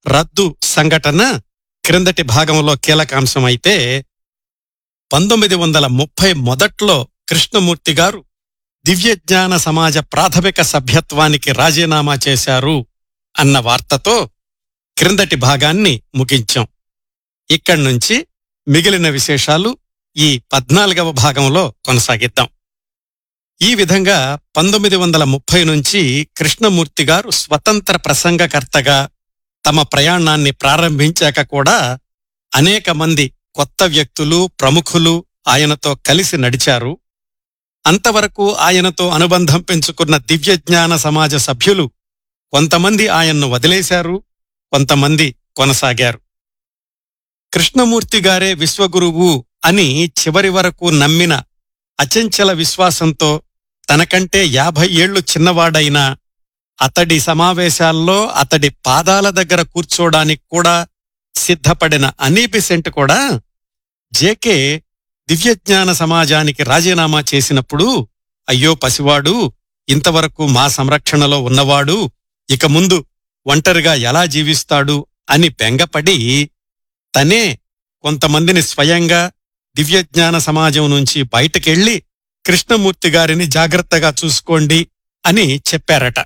రద్దు సంఘటన క్రిందటి భాగంలో కీలకాంశమైతే పంతొమ్మిది వందల ముప్పై మొదట్లో కృష్ణమూర్తి గారు దివ్యజ్ఞాన సమాజ ప్రాథమిక సభ్యత్వానికి రాజీనామా చేశారు అన్న వార్తతో క్రిందటి భాగాన్ని ముగించాం ఇక్కడి నుంచి మిగిలిన విశేషాలు ఈ పద్నాలుగవ భాగంలో కొనసాగిద్దాం ఈ విధంగా పంతొమ్మిది వందల ముప్పై నుంచి కృష్ణమూర్తి గారు స్వతంత్ర ప్రసంగకర్తగా తమ ప్రయాణాన్ని ప్రారంభించాక కూడా అనేక మంది కొత్త వ్యక్తులు ప్రముఖులు ఆయనతో కలిసి నడిచారు అంతవరకు ఆయనతో అనుబంధం పెంచుకున్న దివ్యజ్ఞాన సమాజ సభ్యులు కొంతమంది ఆయన్ను వదిలేశారు కొంతమంది కొనసాగారు కృష్ణమూర్తి గారే విశ్వగురువు అని చివరి వరకు నమ్మిన అచంచల విశ్వాసంతో తనకంటే యాభై ఏళ్లు చిన్నవాడైనా అతడి సమావేశాల్లో అతడి పాదాల దగ్గర కూర్చోడానికి కూడా సిద్ధపడిన అనీబిసెంట్ కూడా జేకే దివ్యజ్ఞాన సమాజానికి రాజీనామా చేసినప్పుడు అయ్యో పసివాడు ఇంతవరకు మా సంరక్షణలో ఉన్నవాడు ఇక ముందు ఒంటరిగా ఎలా జీవిస్తాడు అని బెంగపడి తనే కొంతమందిని స్వయంగా దివ్యజ్ఞాన సమాజం నుంచి బయటకెళ్లి కృష్ణమూర్తి గారిని జాగ్రత్తగా చూసుకోండి అని చెప్పారట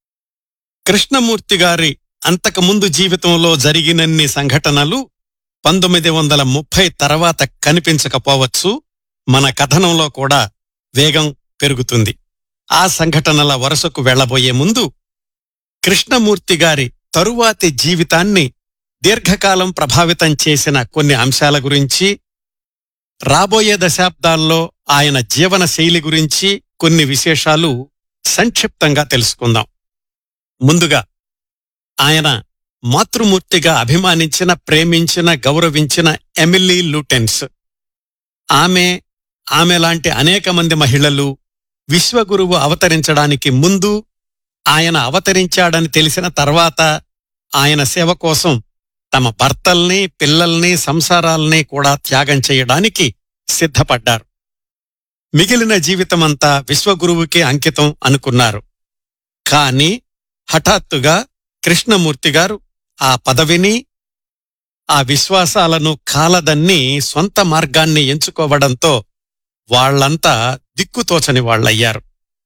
కృష్ణమూర్తి గారి అంతకుముందు జీవితంలో జరిగినన్ని సంఘటనలు పంతొమ్మిది వందల ముప్పై తర్వాత కనిపించకపోవచ్చు మన కథనంలో కూడా వేగం పెరుగుతుంది ఆ సంఘటనల వరుసకు వెళ్లబోయే ముందు కృష్ణమూర్తి గారి తరువాతి జీవితాన్ని దీర్ఘకాలం ప్రభావితం చేసిన కొన్ని అంశాల గురించి రాబోయే దశాబ్దాల్లో ఆయన జీవన శైలి గురించి కొన్ని విశేషాలు సంక్షిప్తంగా తెలుసుకుందాం ముందుగా ఆయన మాతృమూర్తిగా అభిమానించిన ప్రేమించిన గౌరవించిన ఎమిలీ లూటెన్స్ ఆమె ఆమె లాంటి అనేక మంది మహిళలు విశ్వగురువు అవతరించడానికి ముందు ఆయన అవతరించాడని తెలిసిన తర్వాత ఆయన సేవ కోసం తమ భర్తల్ని పిల్లల్ని సంసారాల్ని కూడా త్యాగం చేయడానికి సిద్ధపడ్డారు మిగిలిన జీవితమంతా విశ్వగురువుకే అంకితం అనుకున్నారు కాని హఠాత్తుగా కృష్ణమూర్తి గారు ఆ పదవిని ఆ విశ్వాసాలను కాలదన్ని సొంత మార్గాన్ని ఎంచుకోవడంతో వాళ్లంతా దిక్కుతోచని వాళ్లయ్యారు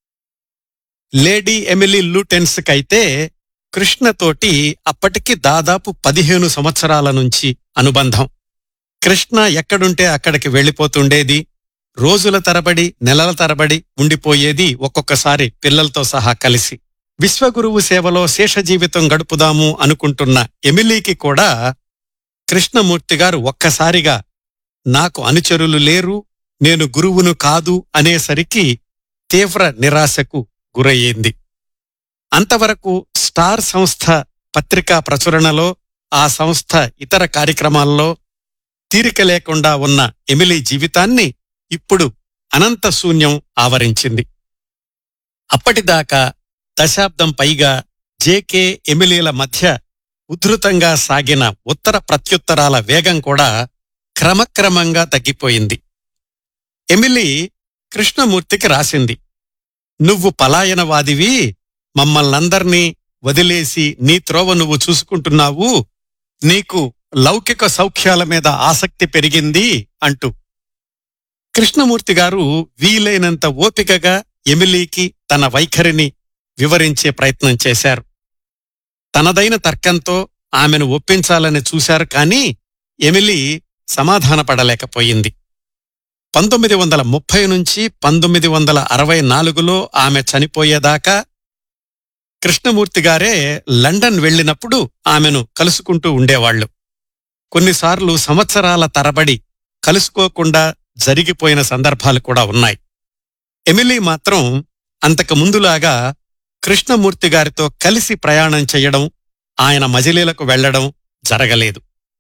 లేడీ ఎమిలీ లూటెన్స్ కైతే కృష్ణతోటి అప్పటికి దాదాపు పదిహేను సంవత్సరాల నుంచి అనుబంధం కృష్ణ ఎక్కడుంటే అక్కడికి వెళ్ళిపోతుండేది రోజుల తరబడి నెలల తరబడి ఉండిపోయేది ఒక్కొక్కసారి పిల్లలతో సహా కలిసి విశ్వగురువు సేవలో శేష జీవితం గడుపుదాము అనుకుంటున్న ఎమిలీకి కూడా కృష్ణమూర్తి గారు ఒక్కసారిగా నాకు అనుచరులు లేరు నేను గురువును కాదు అనేసరికి తీవ్ర నిరాశకు గురయ్యింది అంతవరకు స్టార్ సంస్థ పత్రికా ప్రచురణలో ఆ సంస్థ ఇతర కార్యక్రమాల్లో తీరిక లేకుండా ఉన్న ఎమిలీ జీవితాన్ని ఇప్పుడు అనంత శూన్యం ఆవరించింది అప్పటిదాకా దశాబ్దం పైగా జేకే ఎమిలీల మధ్య ఉధృతంగా సాగిన ఉత్తర ప్రత్యుత్తరాల వేగం కూడా క్రమక్రమంగా తగ్గిపోయింది ఎమిలీ కృష్ణమూర్తికి రాసింది నువ్వు పలాయనవాదివి మమ్మల్నందర్నీ వదిలేసి నీ త్రోవ నువ్వు చూసుకుంటున్నావు నీకు లౌకిక సౌఖ్యాల మీద ఆసక్తి పెరిగింది అంటూ కృష్ణమూర్తి గారు వీలైనంత ఓపికగా ఎమిలీకి తన వైఖరిని వివరించే ప్రయత్నం చేశారు తనదైన తర్కంతో ఆమెను ఒప్పించాలని చూశారు కాని ఎమిలీ సమాధానపడలేకపోయింది పంతొమ్మిది వందల ముప్పై నుంచి పంతొమ్మిది వందల అరవై నాలుగులో ఆమె చనిపోయేదాకా కృష్ణమూర్తి గారే లండన్ వెళ్ళినప్పుడు ఆమెను కలుసుకుంటూ ఉండేవాళ్లు కొన్నిసార్లు సంవత్సరాల తరబడి కలుసుకోకుండా జరిగిపోయిన సందర్భాలు కూడా ఉన్నాయి ఎమిలీ మాత్రం అంతకు ముందులాగా కృష్ణమూర్తి గారితో కలిసి ప్రయాణం చెయ్యడం ఆయన మజిలీలకు వెళ్లడం జరగలేదు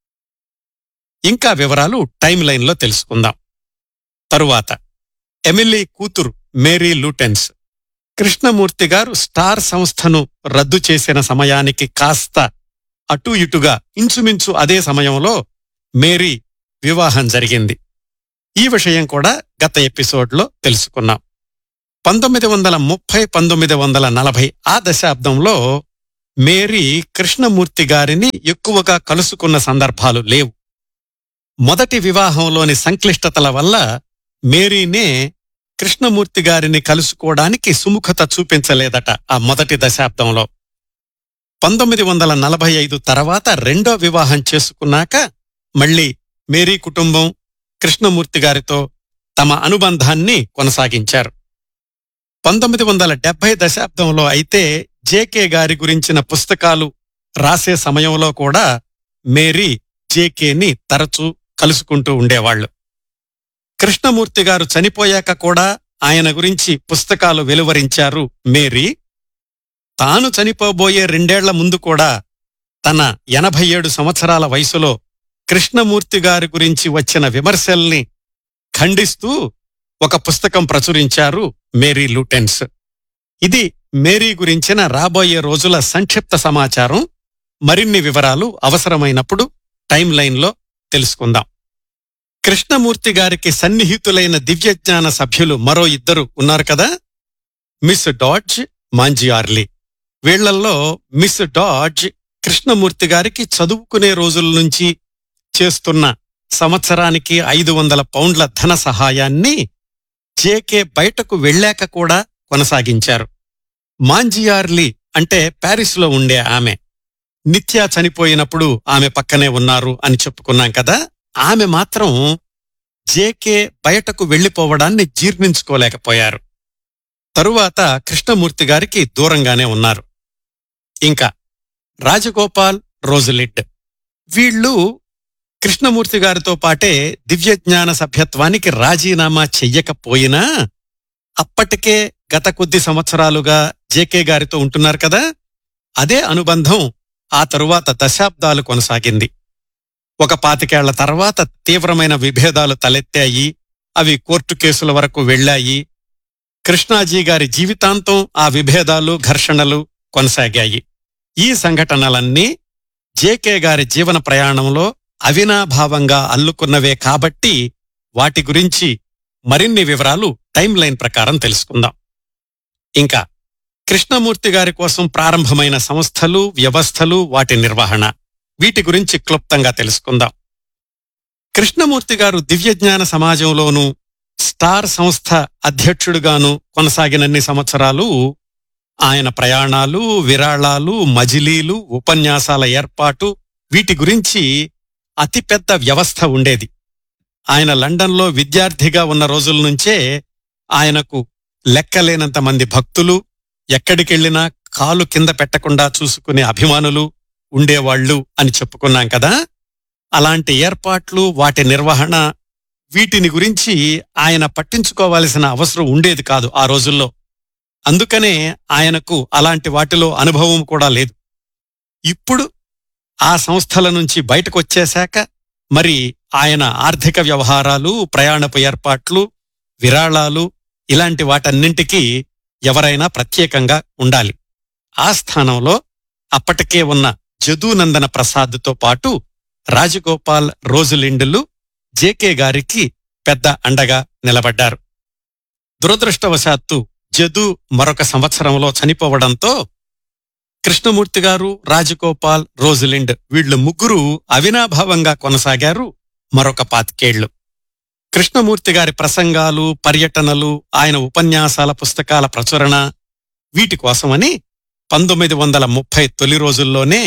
ఇంకా వివరాలు టైం లైన్లో తెలుసుకుందాం తరువాత ఎమిలీ కూతురు మేరీ లూటెన్స్ కృష్ణమూర్తి గారు స్టార్ సంస్థను రద్దు చేసిన సమయానికి కాస్త అటూ ఇటుగా ఇంచుమించు అదే సమయంలో మేరీ వివాహం జరిగింది ఈ విషయం కూడా గత ఎపిసోడ్లో తెలుసుకున్నాం పంతొమ్మిది వందల ముప్పై పంతొమ్మిది వందల నలభై ఆ దశాబ్దంలో మేరీ కృష్ణమూర్తి గారిని ఎక్కువగా కలుసుకున్న సందర్భాలు లేవు మొదటి వివాహంలోని సంక్లిష్టతల వల్ల మేరీనే కృష్ణమూర్తి గారిని కలుసుకోవడానికి సుముఖత చూపించలేదట ఆ మొదటి దశాబ్దంలో పంతొమ్మిది వందల నలభై ఐదు తర్వాత రెండో వివాహం చేసుకున్నాక మళ్ళీ మేరీ కుటుంబం కృష్ణమూర్తి గారితో తమ అనుబంధాన్ని కొనసాగించారు పంతొమ్మిది వందల డెబ్బై దశాబ్దంలో అయితే జేకే గారి గురించిన పుస్తకాలు రాసే సమయంలో కూడా మేరీ జేకేని తరచూ కలుసుకుంటూ ఉండేవాళ్లు కృష్ణమూర్తి గారు చనిపోయాక కూడా ఆయన గురించి పుస్తకాలు వెలువరించారు మేరీ తాను చనిపోబోయే రెండేళ్ల ముందు కూడా తన ఎనభై ఏడు సంవత్సరాల వయసులో కృష్ణమూర్తి గారి గురించి వచ్చిన విమర్శల్ని ఖండిస్తూ ఒక పుస్తకం ప్రచురించారు మేరీ లూటెన్స్ ఇది మేరీ గురించిన రాబోయే రోజుల సంక్షిప్త సమాచారం మరిన్ని వివరాలు అవసరమైనప్పుడు టైం లైన్లో తెలుసుకుందాం కృష్ణమూర్తి గారికి సన్నిహితులైన దివ్యజ్ఞాన సభ్యులు మరో ఇద్దరు ఉన్నారు కదా మిస్ డాడ్జ్ మాంజియార్లీ వీళ్లల్లో మిస్ డాడ్జ్ కృష్ణమూర్తి గారికి చదువుకునే రోజుల నుంచి చేస్తున్న సంవత్సరానికి ఐదు వందల పౌండ్ల ధన సహాయాన్ని జేకే బయటకు వెళ్ళాక కూడా కొనసాగించారు మాంజియార్లీ అంటే ప్యారిస్లో ఉండే ఆమె నిత్యా చనిపోయినప్పుడు ఆమె పక్కనే ఉన్నారు అని చెప్పుకున్నాం కదా ఆమె మాత్రం జేకే బయటకు వెళ్లిపోవడాన్ని జీర్ణించుకోలేకపోయారు తరువాత కృష్ణమూర్తి గారికి దూరంగానే ఉన్నారు ఇంకా రాజగోపాల్ రోజులిడ్ వీళ్ళు కృష్ణమూర్తి గారితో పాటే దివ్యజ్ఞాన సభ్యత్వానికి రాజీనామా చెయ్యకపోయినా అప్పటికే గత కొద్ది సంవత్సరాలుగా జేకే గారితో ఉంటున్నారు కదా అదే అనుబంధం ఆ తరువాత దశాబ్దాలు కొనసాగింది ఒక పాతికేళ్ల తర్వాత తీవ్రమైన విభేదాలు తలెత్తాయి అవి కోర్టు కేసుల వరకు వెళ్ళాయి కృష్ణాజీ గారి జీవితాంతం ఆ విభేదాలు ఘర్షణలు కొనసాగాయి ఈ సంఘటనలన్నీ జేకే గారి జీవన ప్రయాణంలో అవినాభావంగా అల్లుకున్నవే కాబట్టి వాటి గురించి మరిన్ని వివరాలు టైం లైన్ ప్రకారం తెలుసుకుందాం ఇంకా కృష్ణమూర్తి గారి కోసం ప్రారంభమైన సంస్థలు వ్యవస్థలు వాటి నిర్వహణ వీటి గురించి క్లుప్తంగా తెలుసుకుందాం కృష్ణమూర్తి గారు దివ్యజ్ఞాన సమాజంలోనూ స్టార్ సంస్థ అధ్యక్షుడుగాను కొనసాగినన్ని సంవత్సరాలు ఆయన ప్రయాణాలు విరాళాలు మజిలీలు ఉపన్యాసాల ఏర్పాటు వీటి గురించి అతిపెద్ద వ్యవస్థ ఉండేది ఆయన లండన్లో విద్యార్థిగా ఉన్న రోజుల నుంచే ఆయనకు లెక్కలేనంత మంది భక్తులు ఎక్కడికెళ్లినా కాలు కింద పెట్టకుండా చూసుకునే అభిమానులు ఉండేవాళ్లు అని చెప్పుకున్నాం కదా అలాంటి ఏర్పాట్లు వాటి నిర్వహణ వీటిని గురించి ఆయన పట్టించుకోవాల్సిన అవసరం ఉండేది కాదు ఆ రోజుల్లో అందుకనే ఆయనకు అలాంటి వాటిలో అనుభవం కూడా లేదు ఇప్పుడు ఆ సంస్థల నుంచి బయటకొచ్చేశాక మరి ఆయన ఆర్థిక వ్యవహారాలు ప్రయాణపు ఏర్పాట్లు విరాళాలు ఇలాంటి వాటన్నింటికీ ఎవరైనా ప్రత్యేకంగా ఉండాలి ఆ స్థానంలో అప్పటికే ఉన్న జదూనందన ప్రసాద్తో పాటు రాజగోపాల్ రోజులిండులు జేకే గారికి పెద్ద అండగా నిలబడ్డారు దురదృష్టవశాత్తు జదు మరొక సంవత్సరంలో చనిపోవడంతో కృష్ణమూర్తి గారు రాజగోపాల్ రోజులిండ్ వీళ్లు ముగ్గురు అవినాభావంగా కొనసాగారు మరొక పాతికేళ్లు కృష్ణమూర్తి గారి ప్రసంగాలు పర్యటనలు ఆయన ఉపన్యాసాల పుస్తకాల ప్రచురణ వీటి కోసమని పంతొమ్మిది వందల ముప్పై తొలి రోజుల్లోనే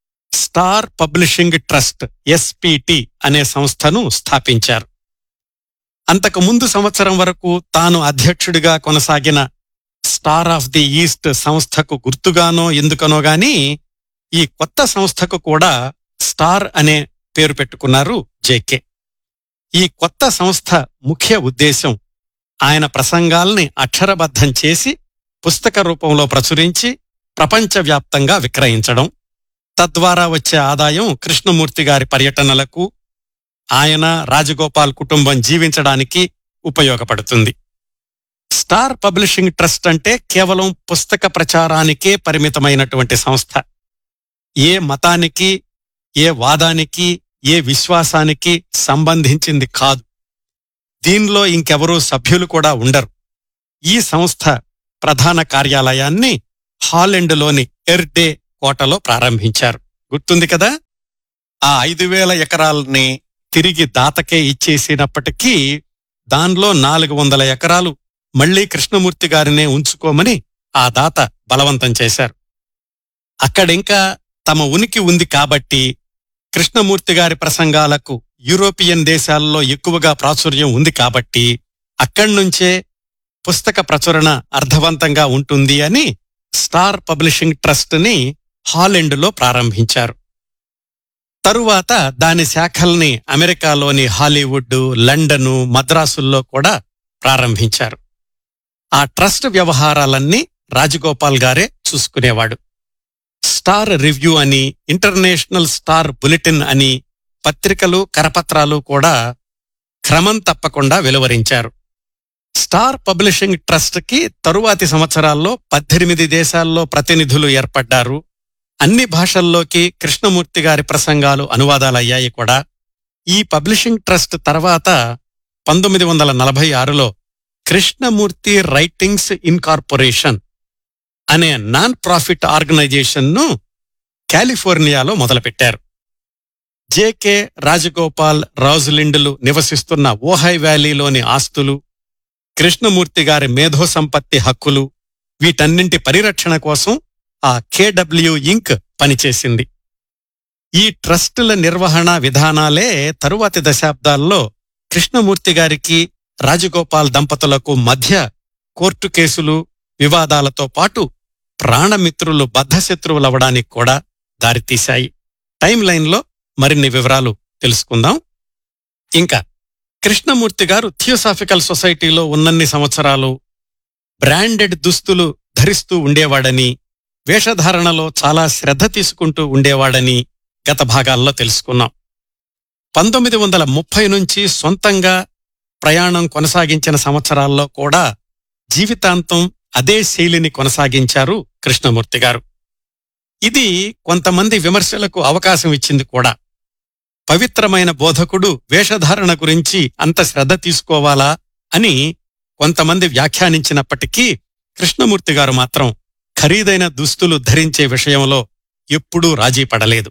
స్టార్ పబ్లిషింగ్ ట్రస్ట్ ఎస్పిటి అనే సంస్థను స్థాపించారు అంతకు ముందు సంవత్సరం వరకు తాను అధ్యక్షుడిగా కొనసాగిన స్టార్ ఆఫ్ ది ఈస్ట్ సంస్థకు గుర్తుగానో ఎందుకనో గాని ఈ కొత్త సంస్థకు కూడా స్టార్ అనే పేరు పెట్టుకున్నారు జేకే ఈ కొత్త సంస్థ ముఖ్య ఉద్దేశం ఆయన ప్రసంగాల్ని అక్షరబద్ధం చేసి పుస్తక రూపంలో ప్రచురించి ప్రపంచవ్యాప్తంగా విక్రయించడం తద్వారా వచ్చే ఆదాయం కృష్ణమూర్తి గారి పర్యటనలకు ఆయన రాజగోపాల్ కుటుంబం జీవించడానికి ఉపయోగపడుతుంది స్టార్ పబ్లిషింగ్ ట్రస్ట్ అంటే కేవలం పుస్తక ప్రచారానికే పరిమితమైనటువంటి సంస్థ ఏ మతానికి ఏ వాదానికి ఏ విశ్వాసానికి సంబంధించింది కాదు దీనిలో ఇంకెవరూ సభ్యులు కూడా ఉండరు ఈ సంస్థ ప్రధాన కార్యాలయాన్ని హాలెండ్లోని ఎర్డే కోటలో ప్రారంభించారు గుర్తుంది కదా ఆ ఐదు వేల ఎకరాలని తిరిగి దాతకే ఇచ్చేసినప్పటికీ దానిలో నాలుగు వందల ఎకరాలు మళ్లీ కృష్ణమూర్తి గారినే ఉంచుకోమని ఆ దాత బలవంతం చేశారు అక్కడింకా తమ ఉనికి ఉంది కాబట్టి కృష్ణమూర్తి గారి ప్రసంగాలకు యూరోపియన్ దేశాల్లో ఎక్కువగా ప్రాచుర్యం ఉంది కాబట్టి అక్కడ్నుంచే పుస్తక ప్రచురణ అర్థవంతంగా ఉంటుంది అని స్టార్ పబ్లిషింగ్ ట్రస్ట్ ని హాలెండ్లో ప్రారంభించారు తరువాత దాని శాఖల్ని అమెరికాలోని హాలీవుడ్ లండను మద్రాసుల్లో కూడా ప్రారంభించారు ఆ ట్రస్ట్ వ్యవహారాలన్నీ రాజగోపాల్ గారే చూసుకునేవాడు స్టార్ రివ్యూ అని ఇంటర్నేషనల్ స్టార్ బులెటిన్ అని పత్రికలు కరపత్రాలు కూడా క్రమం తప్పకుండా వెలువరించారు స్టార్ పబ్లిషింగ్ ట్రస్ట్ కి తరువాతి సంవత్సరాల్లో పద్దెనిమిది దేశాల్లో ప్రతినిధులు ఏర్పడ్డారు అన్ని భాషల్లోకి కృష్ణమూర్తి గారి ప్రసంగాలు అనువాదాలయ్యాయి కూడా ఈ పబ్లిషింగ్ ట్రస్ట్ తర్వాత పంతొమ్మిది వందల నలభై ఆరులో కృష్ణమూర్తి రైటింగ్స్ ఇన్కార్పొరేషన్ అనే నాన్ ప్రాఫిట్ ఆర్గనైజేషన్ను కాలిఫోర్నియాలో మొదలుపెట్టారు జేకే రాజగోపాల్ రాజులిండులు నివసిస్తున్న ఓహై వ్యాలీలోని ఆస్తులు కృష్ణమూర్తి గారి మేధో సంపత్తి హక్కులు వీటన్నింటి పరిరక్షణ కోసం ఆ కేడబ్ల్యూ ఇంక్ పనిచేసింది ఈ ట్రస్టుల నిర్వహణ విధానాలే తరువాతి దశాబ్దాల్లో కృష్ణమూర్తి గారికి రాజగోపాల్ దంపతులకు మధ్య కోర్టు కేసులు వివాదాలతో పాటు ప్రాణమిత్రులు బద్ధశత్రువులవడానికి కూడా దారితీశాయి టైం లైన్లో మరిన్ని వివరాలు తెలుసుకుందాం ఇంకా కృష్ణమూర్తి గారు థియోసాఫికల్ సొసైటీలో ఉన్నన్ని సంవత్సరాలు బ్రాండెడ్ దుస్తులు ధరిస్తూ ఉండేవాడని వేషధారణలో చాలా శ్రద్ధ తీసుకుంటూ ఉండేవాడని గత భాగాల్లో తెలుసుకున్నాం పంతొమ్మిది వందల ముప్పై నుంచి సొంతంగా ప్రయాణం కొనసాగించిన సంవత్సరాల్లో కూడా జీవితాంతం అదే శైలిని కొనసాగించారు కృష్ణమూర్తి గారు ఇది కొంతమంది విమర్శలకు అవకాశం ఇచ్చింది కూడా పవిత్రమైన బోధకుడు వేషధారణ గురించి అంత శ్రద్ధ తీసుకోవాలా అని కొంతమంది వ్యాఖ్యానించినప్పటికీ కృష్ణమూర్తి గారు మాత్రం ఖరీదైన దుస్తులు ధరించే విషయంలో ఎప్పుడూ రాజీ పడలేదు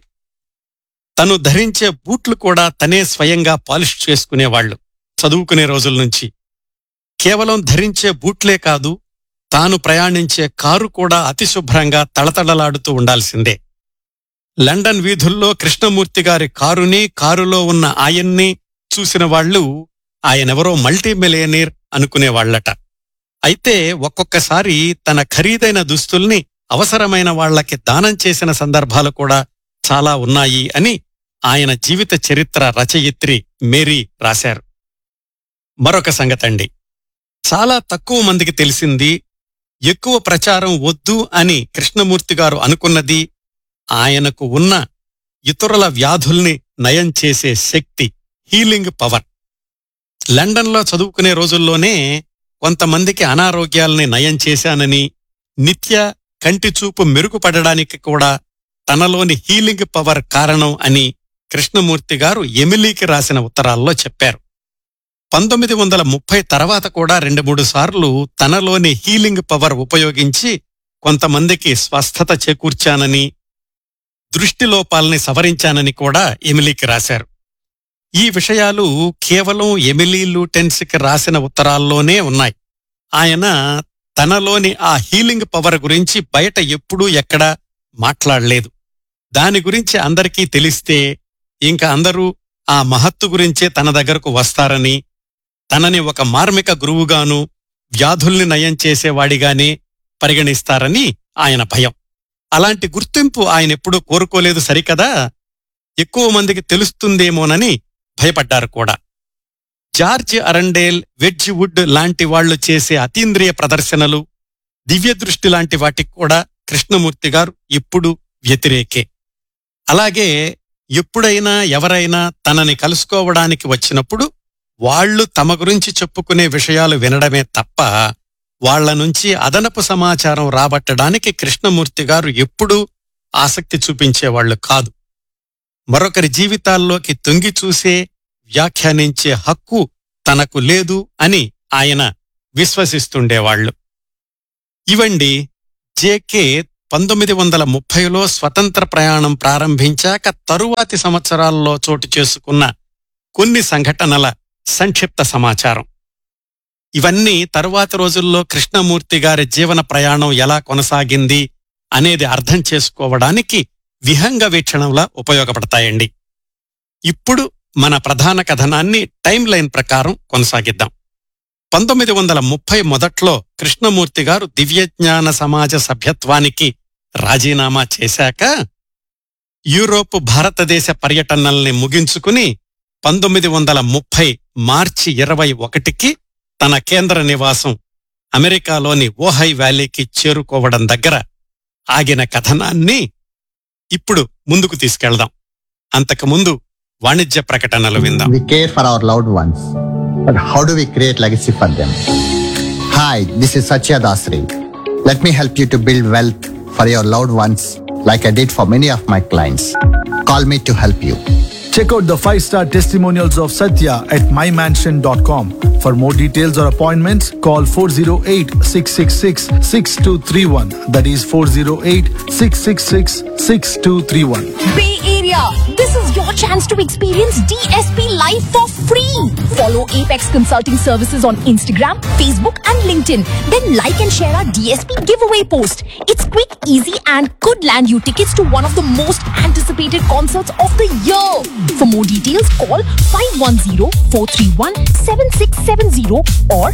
తను ధరించే బూట్లు కూడా తనే స్వయంగా పాలిష్ చేసుకునేవాళ్లు చదువుకునే రోజుల నుంచి కేవలం ధరించే బూట్లే కాదు తాను ప్రయాణించే కారు కూడా అతి శుభ్రంగా తళతళలాడుతూ ఉండాల్సిందే లండన్ వీధుల్లో కృష్ణమూర్తి గారి కారుని కారులో ఉన్న ఆయన్ని చూసిన వాళ్ళు ఆయనెవరో మల్టీ మిలియనీర్ అనుకునేవాళ్లట అయితే ఒక్కొక్కసారి తన ఖరీదైన దుస్తుల్ని అవసరమైన వాళ్లకి దానం చేసిన సందర్భాలు కూడా చాలా ఉన్నాయి అని ఆయన జీవిత చరిత్ర రచయిత్రి మేరీ రాశారు మరొక సంగతండి చాలా తక్కువ మందికి తెలిసింది ఎక్కువ ప్రచారం వద్దు అని కృష్ణమూర్తి గారు అనుకున్నది ఆయనకు ఉన్న ఇతరుల వ్యాధుల్ని నయం చేసే శక్తి హీలింగ్ పవర్ లండన్లో చదువుకునే రోజుల్లోనే కొంతమందికి అనారోగ్యాల్ని నయం చేశానని నిత్య కంటి చూపు మెరుగుపడడానికి కూడా తనలోని హీలింగ్ పవర్ కారణం అని కృష్ణమూర్తి గారు ఎమిలీకి రాసిన ఉత్తరాల్లో చెప్పారు పంతొమ్మిది వందల ముప్పై తర్వాత కూడా రెండు మూడు సార్లు తనలోని హీలింగ్ పవర్ ఉపయోగించి కొంతమందికి స్వస్థత చేకూర్చానని దృష్టిలోపాల్ని సవరించానని కూడా ఎమిలీకి రాశారు ఈ విషయాలు కేవలం ఎమిలీ లూటెన్స్కి రాసిన ఉత్తరాల్లోనే ఉన్నాయి ఆయన తనలోని ఆ హీలింగ్ పవర్ గురించి బయట ఎప్పుడూ ఎక్కడా మాట్లాడలేదు దాని గురించి అందరికీ తెలిస్తే ఇంకా అందరూ ఆ మహత్తు గురించే తన దగ్గరకు వస్తారని తనని ఒక మార్మిక గురువుగాను వ్యాధుల్ని నయం చేసేవాడిగానే పరిగణిస్తారని ఆయన భయం అలాంటి గుర్తింపు ఆయన ఎప్పుడూ కోరుకోలేదు సరికదా ఎక్కువ మందికి తెలుస్తుందేమోనని భయపడ్డారు కూడా జార్జ్ అరండేల్ వెడ్జ్ వుడ్ లాంటి వాళ్లు చేసే అతీంద్రియ ప్రదర్శనలు దివ్యదృష్టి లాంటి వాటికి కూడా కృష్ణమూర్తి గారు ఇప్పుడు వ్యతిరేకే అలాగే ఎప్పుడైనా ఎవరైనా తనని కలుసుకోవడానికి వచ్చినప్పుడు వాళ్ళు తమ గురించి చెప్పుకునే విషయాలు వినడమే తప్ప వాళ్ల నుంచి అదనపు సమాచారం రాబట్టడానికి కృష్ణమూర్తి గారు ఎప్పుడూ ఆసక్తి చూపించేవాళ్లు కాదు మరొకరి జీవితాల్లోకి తొంగి చూసే వ్యాఖ్యానించే హక్కు తనకు లేదు అని ఆయన విశ్వసిస్తుండేవాళ్లు ఇవండి జేకే పంతొమ్మిది వందల ముప్పైలో స్వతంత్ర ప్రయాణం ప్రారంభించాక తరువాతి సంవత్సరాల్లో చోటు చేసుకున్న కొన్ని సంఘటనల సంక్షిప్త సమాచారం ఇవన్నీ తరువాతి రోజుల్లో కృష్ణమూర్తి గారి జీవన ప్రయాణం ఎలా కొనసాగింది అనేది అర్థం చేసుకోవడానికి విహంగ వీక్షణంలా ఉపయోగపడతాయండి ఇప్పుడు మన ప్రధాన కథనాన్ని టైం లైన్ ప్రకారం కొనసాగిద్దాం పంతొమ్మిది వందల ముప్పై మొదట్లో కృష్ణమూర్తి గారు దివ్యజ్ఞాన సమాజ సభ్యత్వానికి రాజీనామా చేశాక యూరోప్ భారతదేశ పర్యటనల్ని ముగించుకుని పంతొమ్మిది వందల ముప్పై మార్చి ఇరవై ఒకటికి తన కేంద్ర నివాసం అమెరికాలోని ఓహై వ్యాలీకి చేరుకోవడం దగ్గర ఆగిన కథనాన్ని ఇప్పుడు ముందుకు తీసుకెళ్దాం అంతకుముందు వాణిజ్య ప్రకటనలు విందాం We care for our loved ones, but how do we create legacy for them? Hi, this is Satya Dasri. Let me help you to build wealth for your loved ones like I did for many of my clients. Call me to help you. Check out the 5-star testimonials of Satya at mymansion.com. For more details or appointments, call 408-666-6231. That is 408-666-6231. Bay Area, this is your chance to experience DSP live for free. Follow Apex Consulting Services on Instagram, Facebook, and LinkedIn. Then like and share our DSP giveaway post. It's quick, easy, and could land you tickets to one of the most anticipated concerts of the year. For more details, call 510-431-7670 or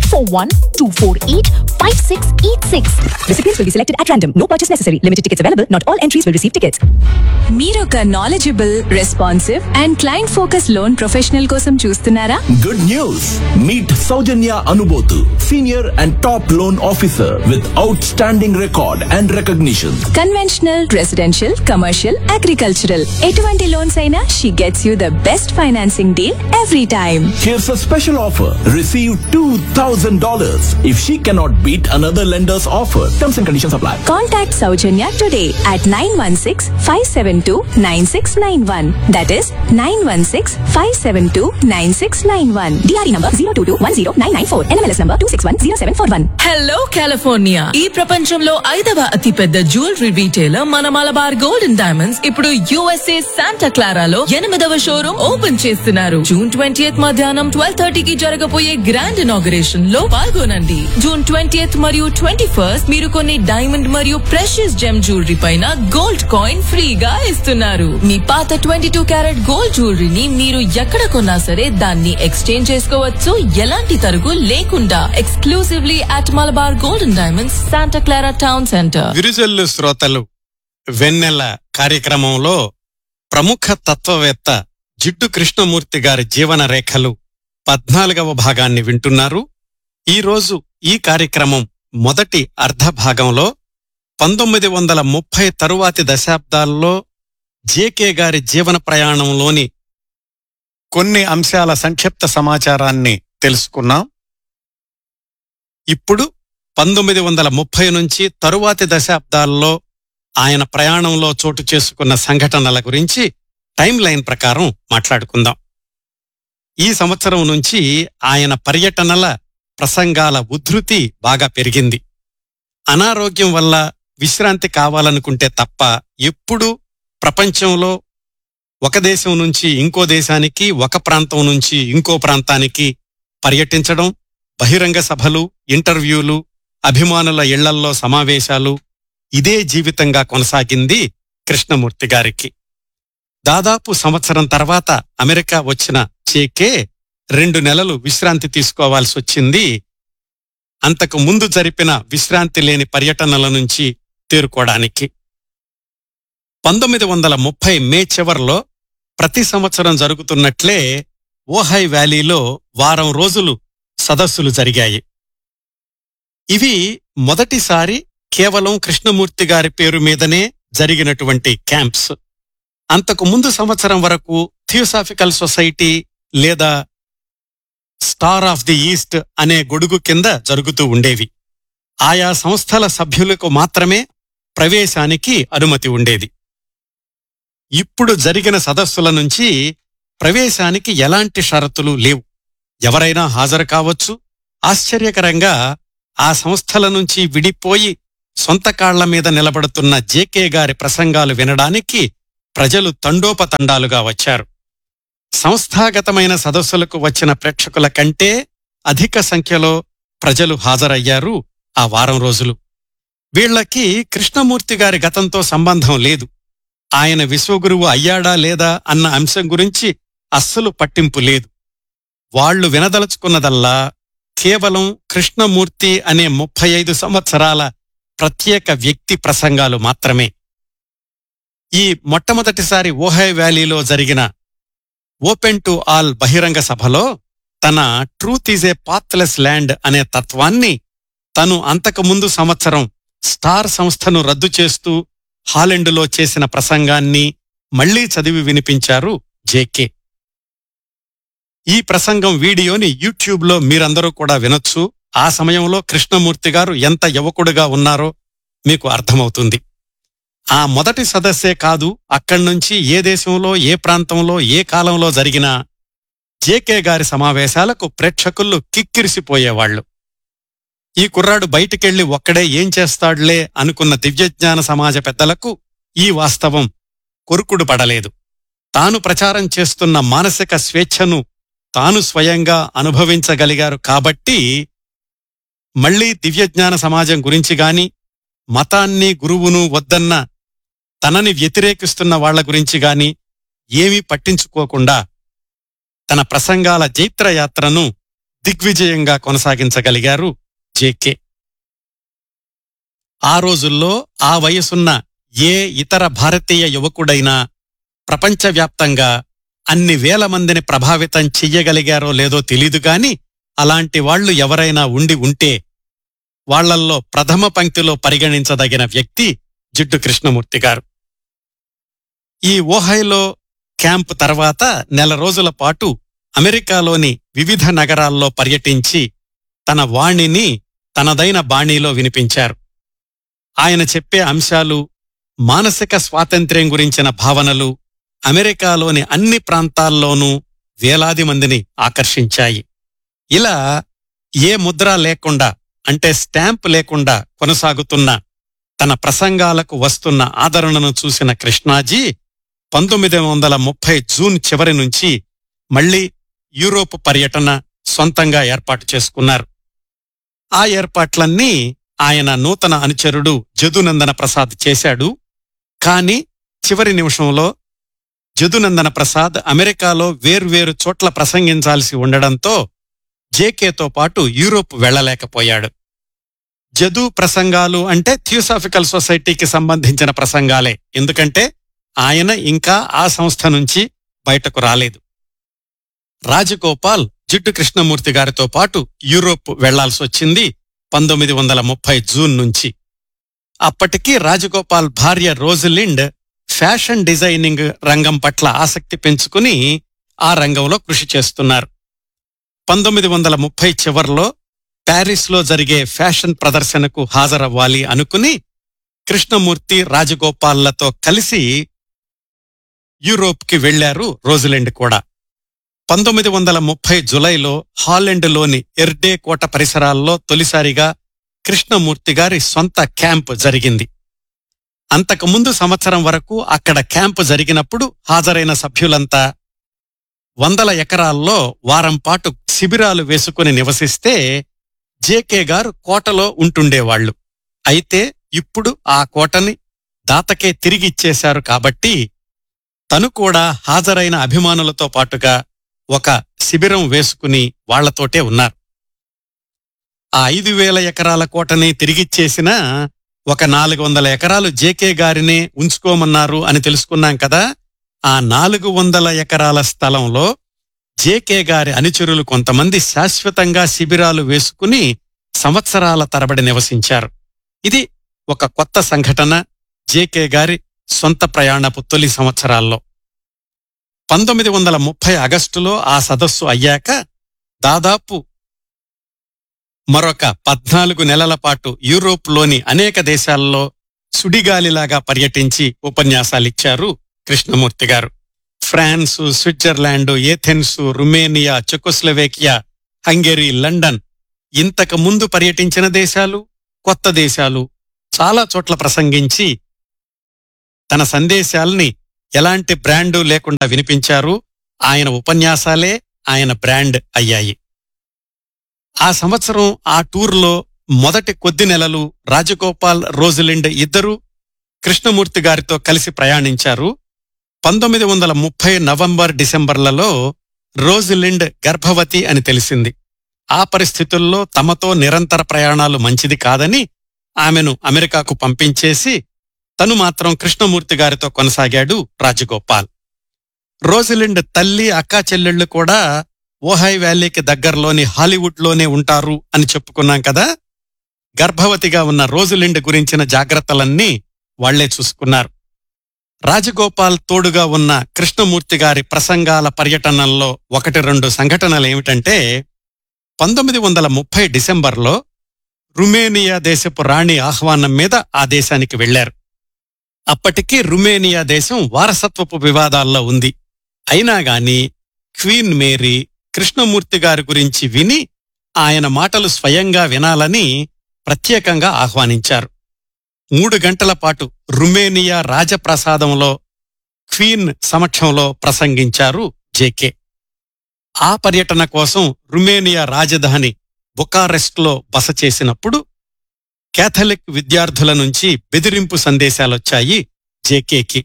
341-248-5686. Recipients will be selected at random. No purchase necessary. Limited tickets available. Not all entries will receive tickets. మీరొక knowledgeable responsive and client focus loan professional కోసం చూస్తున్నారా Good news! Meet Saujanya Anubotu, senior and top loan officer with outstanding record and recognition. Conventional residential commercial agricultural ఎటువంటి loans అయినా she gets you the best financing deal every time Here's a special offer. Receive $2,000 if she cannot beat another lender's offer. Terms and conditions apply. Contact Sowjanya today at nine one six five seven two nine six nine one that is nine one six five seven two nine six nine one DRE number 022109994. NMLS number 2610741. Hello California ఈ ప్రపంచంలో ఐదవ అతిపెద్ద jewellery retailer మన Malabar golden diamonds ఇప్పుడు USA Santa క్లారాలో ఎనిమిదవ showroom open చేస్తున్నారు June twenty మధ్యాహ్నం ట్వెల్వ్ థర్టీకి జరగబోయే గ్రాండ్ ఇనాగరేషన్ లో పాల్గొనండి జూన్ ట్వంటీ మరియు ట్వంటీ ఫస్ట్ మీరు కొన్ని డైమండ్ మరియు ప్రెషియస్ జెమ్ జ్యువెలరీ పైన గోల్డ్ కాయిన్ ఫ్రీగా ఇస్తున్నారు మీ పాత ట్వంటీ టూ క్యారెట్ గోల్డ్ జ్యువెలరీని మీరు ఎక్కడ కొన్నా సరే దాన్ని ఎక్స్చేంజ్ చేసుకోవచ్చు ఎలాంటి తరుగు లేకుండా exclusively at Malabar golden diamonds Santa Clara town centre విరుజల్లు శ్రోతలు వెన్నెల కార్యక్రమంలో ప్రముఖ తత్వవేత్త జిడ్డు కృష్ణమూర్తి గారి జీవన రేఖలు పద్నాలుగవ భాగాన్ని వింటున్నారు ఈ రోజు ఈ కార్యక్రమం మొదటి అర్ధ భాగంలో పంతొమ్మిది వందల ముప్పై తరువాతి దశాబ్దాల్లో జేకే గారి జీవన ప్రయాణంలోని కొన్ని అంశాల సంక్షిప్త సమాచారాన్ని తెలుసుకున్నాం ఇప్పుడు పంతొమ్మిది వందల ముప్పై నుంచి తరువాతి దశాబ్దాల్లో ఆయన ప్రయాణంలో చోటు చేసుకున్న సంఘటనల గురించి టైం లైన్ ప్రకారం మాట్లాడుకుందాం ఈ సంవత్సరం నుంచి ఆయన పర్యటనల ప్రసంగాల ఉద్ధృతి బాగా పెరిగింది అనారోగ్యం వల్ల విశ్రాంతి కావాలనుకుంటే తప్ప ఎప్పుడూ ప్రపంచంలో ఒక దేశం నుంచి ఇంకో దేశానికి ఒక ప్రాంతం నుంచి ఇంకో ప్రాంతానికి పర్యటించడం బహిరంగ సభలు ఇంటర్వ్యూలు అభిమానుల ఇళ్లల్లో సమావేశాలు ఇదే జీవితంగా కొనసాగింది కృష్ణమూర్తి గారికి దాదాపు సంవత్సరం తర్వాత అమెరికా వచ్చిన చేకే రెండు నెలలు విశ్రాంతి తీసుకోవాల్సి వచ్చింది అంతకు ముందు జరిపిన విశ్రాంతి లేని పర్యటనల నుంచి తేరుకోవడానికి పంతొమ్మిది వందల ముప్పై మే చివర్లో ప్రతి సంవత్సరం జరుగుతున్నట్లే ఓహై వ్యాలీలో వారం రోజులు సదస్సులు జరిగాయి ఇవి మొదటిసారి కేవలం కృష్ణమూర్తి గారి పేరు మీదనే జరిగినటువంటి క్యాంప్స్ అంతకు ముందు సంవత్సరం వరకు థియోసాఫికల్ సొసైటీ లేదా స్టార్ ఆఫ్ ది ఈస్ట్ అనే గొడుగు కింద జరుగుతూ ఉండేవి ఆయా సంస్థల సభ్యులకు మాత్రమే ప్రవేశానికి అనుమతి ఉండేది ఇప్పుడు జరిగిన సదస్సుల నుంచి ప్రవేశానికి ఎలాంటి షరతులు లేవు ఎవరైనా హాజరు కావచ్చు ఆశ్చర్యకరంగా ఆ సంస్థల నుంచి విడిపోయి సొంత కాళ్ల మీద నిలబడుతున్న జేకే గారి ప్రసంగాలు వినడానికి ప్రజలు తండోపతండాలుగా వచ్చారు సంస్థాగతమైన సదస్సులకు వచ్చిన ప్రేక్షకుల కంటే అధిక సంఖ్యలో ప్రజలు హాజరయ్యారు ఆ వారం రోజులు వీళ్ళకి కృష్ణమూర్తి గారి గతంతో సంబంధం లేదు ఆయన విశ్వగురువు అయ్యాడా లేదా అన్న అంశం గురించి అస్సలు పట్టింపు లేదు వాళ్లు వినదలుచుకున్నదల్లా కేవలం కృష్ణమూర్తి అనే ముప్పై ఐదు సంవత్సరాల ప్రత్యేక వ్యక్తి ప్రసంగాలు మాత్రమే ఈ మొట్టమొదటిసారి ఓహై వ్యాలీలో జరిగిన ఓపెన్ టు ఆల్ బహిరంగ సభలో తన truth is a pathless land అనే తత్వాన్ని తను అంతకుముందు సంవత్సరం స్టార్ సంస్థను రద్దు చేస్తూ హాలెండులో చేసిన ప్రసంగాన్ని మళ్లీ చదివి వినిపించారు జేకే ఈ ప్రసంగం వీడియోని యూట్యూబ్లో మీరందరూ కూడా వినొచ్చు ఆ సమయంలో కృష్ణమూర్తి గారు ఎంత యువకుడుగా ఉన్నారో మీకు అర్థమవుతుంది ఆ మొదటి సదస్సే కాదు అక్కడ్నుంచి ఏ దేశంలో ఏ ప్రాంతంలో ఏ కాలంలో జరిగినా జేకే గారి సమావేశాలకు ప్రేక్షకులు కిక్కిరిసిపోయేవాళ్లు ఈ కుర్రాడు బయటికెళ్లి ఒక్కడే ఏం చేస్తాడులే అనుకున్న దివ్యజ్ఞాన సమాజ పెద్దలకు ఈ వాస్తవం కొరుకుడు పడలేదు తాను ప్రచారం చేస్తున్న మానసిక స్వేచ్ఛను తాను స్వయంగా అనుభవించగలిగారు కాబట్టి మళ్లీ దివ్యజ్ఞాన సమాజం గురించి గాని మతాన్ని గురువును వద్దన్న తనని వ్యతిరేకిస్తున్న వాళ్ల గురించి గాని ఏమీ పట్టించుకోకుండా తన ప్రసంగాల జైత్రయాత్రను దిగ్విజయంగా కొనసాగించగలిగారు జేకే ఆ రోజుల్లో ఆ వయసున్న ఏ ఇతర భారతీయ యువకుడైనా ప్రపంచవ్యాప్తంగా అన్ని వేల మందిని ప్రభావితం చెయ్యగలిగారో లేదో తెలీదు గాని అలాంటి వాళ్లు ఎవరైనా ఉండి ఉంటే వాళ్లల్లో ప్రథమ పంక్తిలో పరిగణించదగిన వ్యక్తి జిడ్డు కృష్ణమూర్తి గారు ఈ ఓహైలో క్యాంప్ తర్వాత నెల రోజుల పాటు అమెరికాలోని వివిధ నగరాల్లో పర్యటించి తన వాణిని తనదైన బాణీలో వినిపించారు ఆయన చెప్పే అంశాలు మానసిక స్వాతంత్ర్యం గురించిన భావనలు అమెరికాలోని అన్ని ప్రాంతాల్లోనూ వేలాది మందిని ఆకర్షించాయి ఇలా ఏ ముద్ర లేకుండా అంటే స్టాంప్ లేకుండా కొనసాగుతున్న తన ప్రసంగాలకు వస్తున్న ఆదరణను చూసిన కృష్ణాజీ పంతొమ్మిది వందల ముప్పై జూన్ చివరి నుంచి మళ్లీ యూరోప్ పర్యటన సొంతంగా ఏర్పాటు చేసుకున్నారు ఆ ఏర్పాట్లన్నీ ఆయన నూతన అనుచరుడు జదునందన ప్రసాద్ చేశాడు కాని చివరి నిమిషంలో జదునందన ప్రసాద్ అమెరికాలో వేర్వేరు చోట్ల ప్రసంగించాల్సి ఉండడంతో జేకేతో పాటు యూరోప్ వెళ్లలేకపోయాడు జదు ప్రసంగాలు అంటే థియోసాఫికల్ సొసైటీకి సంబంధించిన ప్రసంగాలే ఎందుకంటే ఆయన ఇంకా ఆ సంస్థ నుంచి బయటకు రాలేదు రాజగోపాల్ జిడ్డు కృష్ణమూర్తి గారితో పాటు యూరోప్ వెళ్లాల్సొచ్చింది పంతొమ్మిది వందల ముప్పై జూన్ నుంచి అప్పటికి రాజగోపాల్ భార్య రోజలిండ్ ఫ్యాషన్ డిజైనింగ్ రంగం పట్ల ఆసక్తి పెంచుకుని ఆ రంగంలో కృషి చేస్తున్నారు పంతొమ్మిది వందల ముప్పై చివర్లో ప్యారిస్లో జరిగే ఫ్యాషన్ ప్రదర్శనకు హాజరవ్వాలి అనుకుని కృష్ణమూర్తి రాజగోపాల్లతో కలిసి యూరోప్కి వెళ్లారు రోజులెండ్ కూడా పంతొమ్మిది వందల ముప్పై జులైలో హాలెండ్లోని ఎర్డే కోట పరిసరాల్లో తొలిసారిగా కృష్ణమూర్తి గారి సొంత క్యాంప్ జరిగింది అంతకుముందు సంవత్సరం వరకు అక్కడ క్యాంపు జరిగినప్పుడు హాజరైన సభ్యులంతా వందల ఎకరాల్లో వారం పాటు శిబిరాలు వేసుకుని నివసిస్తే జేకే గారు కోటలో ఉంటుండేవాళ్లు అయితే ఇప్పుడు ఆ కోటని దాతకే తిరిగిచ్చేశారు కాబట్టి తను కూడా హాజరైన అభిమానులతో పాటుగా ఒక శిబిరం వేసుకుని వాళ్లతోటే ఉన్నారు ఆ ఐదు వేల ఎకరాల కోటని తిరిగిచ్చేసినా ఒక నాలుగు వందల ఎకరాలు జేకే గారినే ఉంచుకోమన్నారు అని తెలుసుకున్నాం కదా ఆ నాలుగు వందల ఎకరాల స్థలంలో జేకే గారి అనుచరులు కొంతమంది శాశ్వతంగా శిబిరాలు వేసుకుని సంవత్సరాల తరబడి నివసించారు ఇది ఒక కొత్త సంఘటన జేకే గారి సొంత ప్రయాణపు తొలి సంవత్సరాల్లో పంతొమ్మిది వందల ముప్పై ఆగస్టులో ఆ సదస్సు అయ్యాక దాదాపు మరొక పద్నాలుగు నెలల పాటు యూరోప్లోని అనేక దేశాల్లో సుడిగాలిలాగా పర్యటించి ఉపన్యాసాలిచ్చారు కృష్ణమూర్తి గారు France Switzerland Athens Romania Czechoslovakia Hungary London ఇంతకు ముందు పర్యటించిన దేశాలు కొత్త దేశాలు చాలా చోట్ల ప్రసంగించి తన సందేశాల్ని ఎలాంటి బ్రాండు లేకుండా వినిపించారు ఆయన ఉపన్యాసాలే ఆయన బ్రాండ్ అయ్యాయి ఆ సంవత్సరం ఆ టూర్లో మొదటి కొద్ది నెలలు రాజగోపాల్ రోజలిండ్ ఇద్దరూ కృష్ణమూర్తి గారితో కలిసి ప్రయాణించారు పంతొమ్మిది వందల ముప్పై నవంబర్ డిసెంబర్లలో రోజిలిండ్ గర్భవతి అని తెలిసింది ఆ పరిస్థితుల్లో తమతో నిరంతర ప్రయాణాలు మంచిది కాదని ఆమెను అమెరికాకు పంపించేసి తను మాత్రం కృష్ణమూర్తి గారితో కొనసాగాడు రాజగోపాల్ రోజిలిండ్ తల్లి అక్కా చెల్లెళ్ళు కూడా ఓహై వ్యాలీకి దగ్గరలోని హాలీవుడ్లోనే ఉంటారు అని చెప్పుకున్నాం కదా గర్భవతిగా ఉన్న రోజిలిండ్ గురించిన జాగ్రత్తలన్నీ వాళ్లే చూసుకున్నారు రాజగోపాల్ తోడుగా ఉన్న కృష్ణమూర్తి గారి ప్రసంగాల పర్యటనల్లో ఒకటి రెండు సంఘటనలు ఏమిటంటే పంతొమ్మిది వందల ముప్పై డిసెంబర్లో రుమేనియా దేశపు రాణి ఆహ్వానం మీద ఆ దేశానికి వెళ్లారు అప్పటికి రుమేనియా దేశం వారసత్వపు వివాదాల్లో ఉంది అయినా గాని క్వీన్ మేరీ కృష్ణమూర్తి గారి గురించి విని ఆయన మాటలు స్వయంగా వినాలని ప్రత్యేకంగా ఆహ్వానించారు మూడు గంటల పాటు రుమేనియా రాజప్రసాదంలో క్వీన్ సమక్షంలో ప్రసంగించారు జేకే ఆ పర్యటన కోసం రుమేనియా రాజధాని బుకారెస్ట్లో బస చేసినప్పుడు కేథలిక్ విద్యార్థుల నుంచి బెదిరింపు సందేశాలొచ్చాయి జేకేకి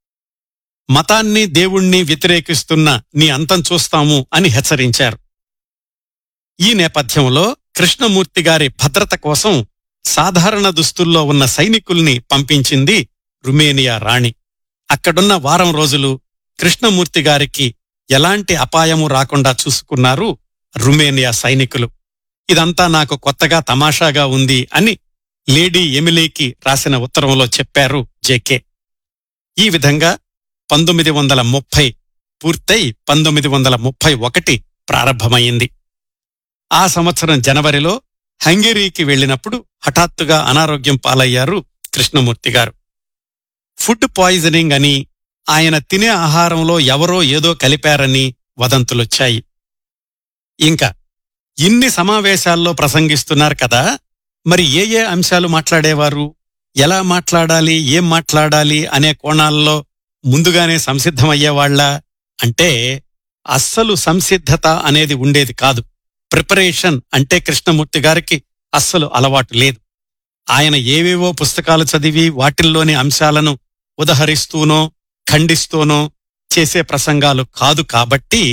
మతాన్ని దేవుణ్ణి వ్యతిరేకిస్తున్న నీ అంతం చూస్తాము అని హెచ్చరించారు ఈ నేపథ్యంలో కృష్ణమూర్తి గారి భద్రత కోసం సాధారణ దుస్తుల్లో ఉన్న సైనికుల్ని పంపించింది రుమేనియా రాణి అక్కడున్న వారం రోజులు కృష్ణమూర్తి గారికి ఎలాంటి అపాయము రాకుండా చూసుకున్నారు రుమేనియా సైనికులు ఇదంతా నాకు కొత్తగా తమాషాగా ఉంది అని లేడీ ఎమిలీకి రాసిన ఉత్తరంలో చెప్పారు జేకే ఈ విధంగా పంతొమ్మిది వందల ముప్పై పూర్తయి పంతొమ్మిది వందల ముప్పై ఒకటి ప్రారంభమైంది ఆ సంవత్సరం జనవరిలో హంగేరీకి వెళ్ళినప్పుడు హఠాత్తుగా అనారోగ్యం పాలయ్యారు కృష్ణమూర్తి గారు ఫుడ్ పాయిజనింగ్ అని ఆయన తినే ఆహారంలో ఎవరో ఏదో కలిపారని వదంతులొచ్చాయి ఇంకా ఇన్ని సమావేశాల్లో ప్రసంగిస్తున్నారు కదా మరి ఏ ఏ అంశాలు మాట్లాడేవారు ఎలా మాట్లాడాలి ఏం మాట్లాడాలి అనే కోణాల్లో ముందుగానే సంసిద్ధమయ్యేవాళ్లా అంటే అస్సలు సంసిద్ధత అనేది ఉండేది కాదు ప్రిపరేషన్ అంటే కృష్ణమూర్తి గారికి అస్సలు అలవాటు లేదు ఆయన ఏవేవో పుస్తకాలు చదివి వాటిల్లోని అంశాలను ఉదహరిస్తూనో ఖండిస్తూనో చేసే ప్రసంగాలు కాదు కాబట్టి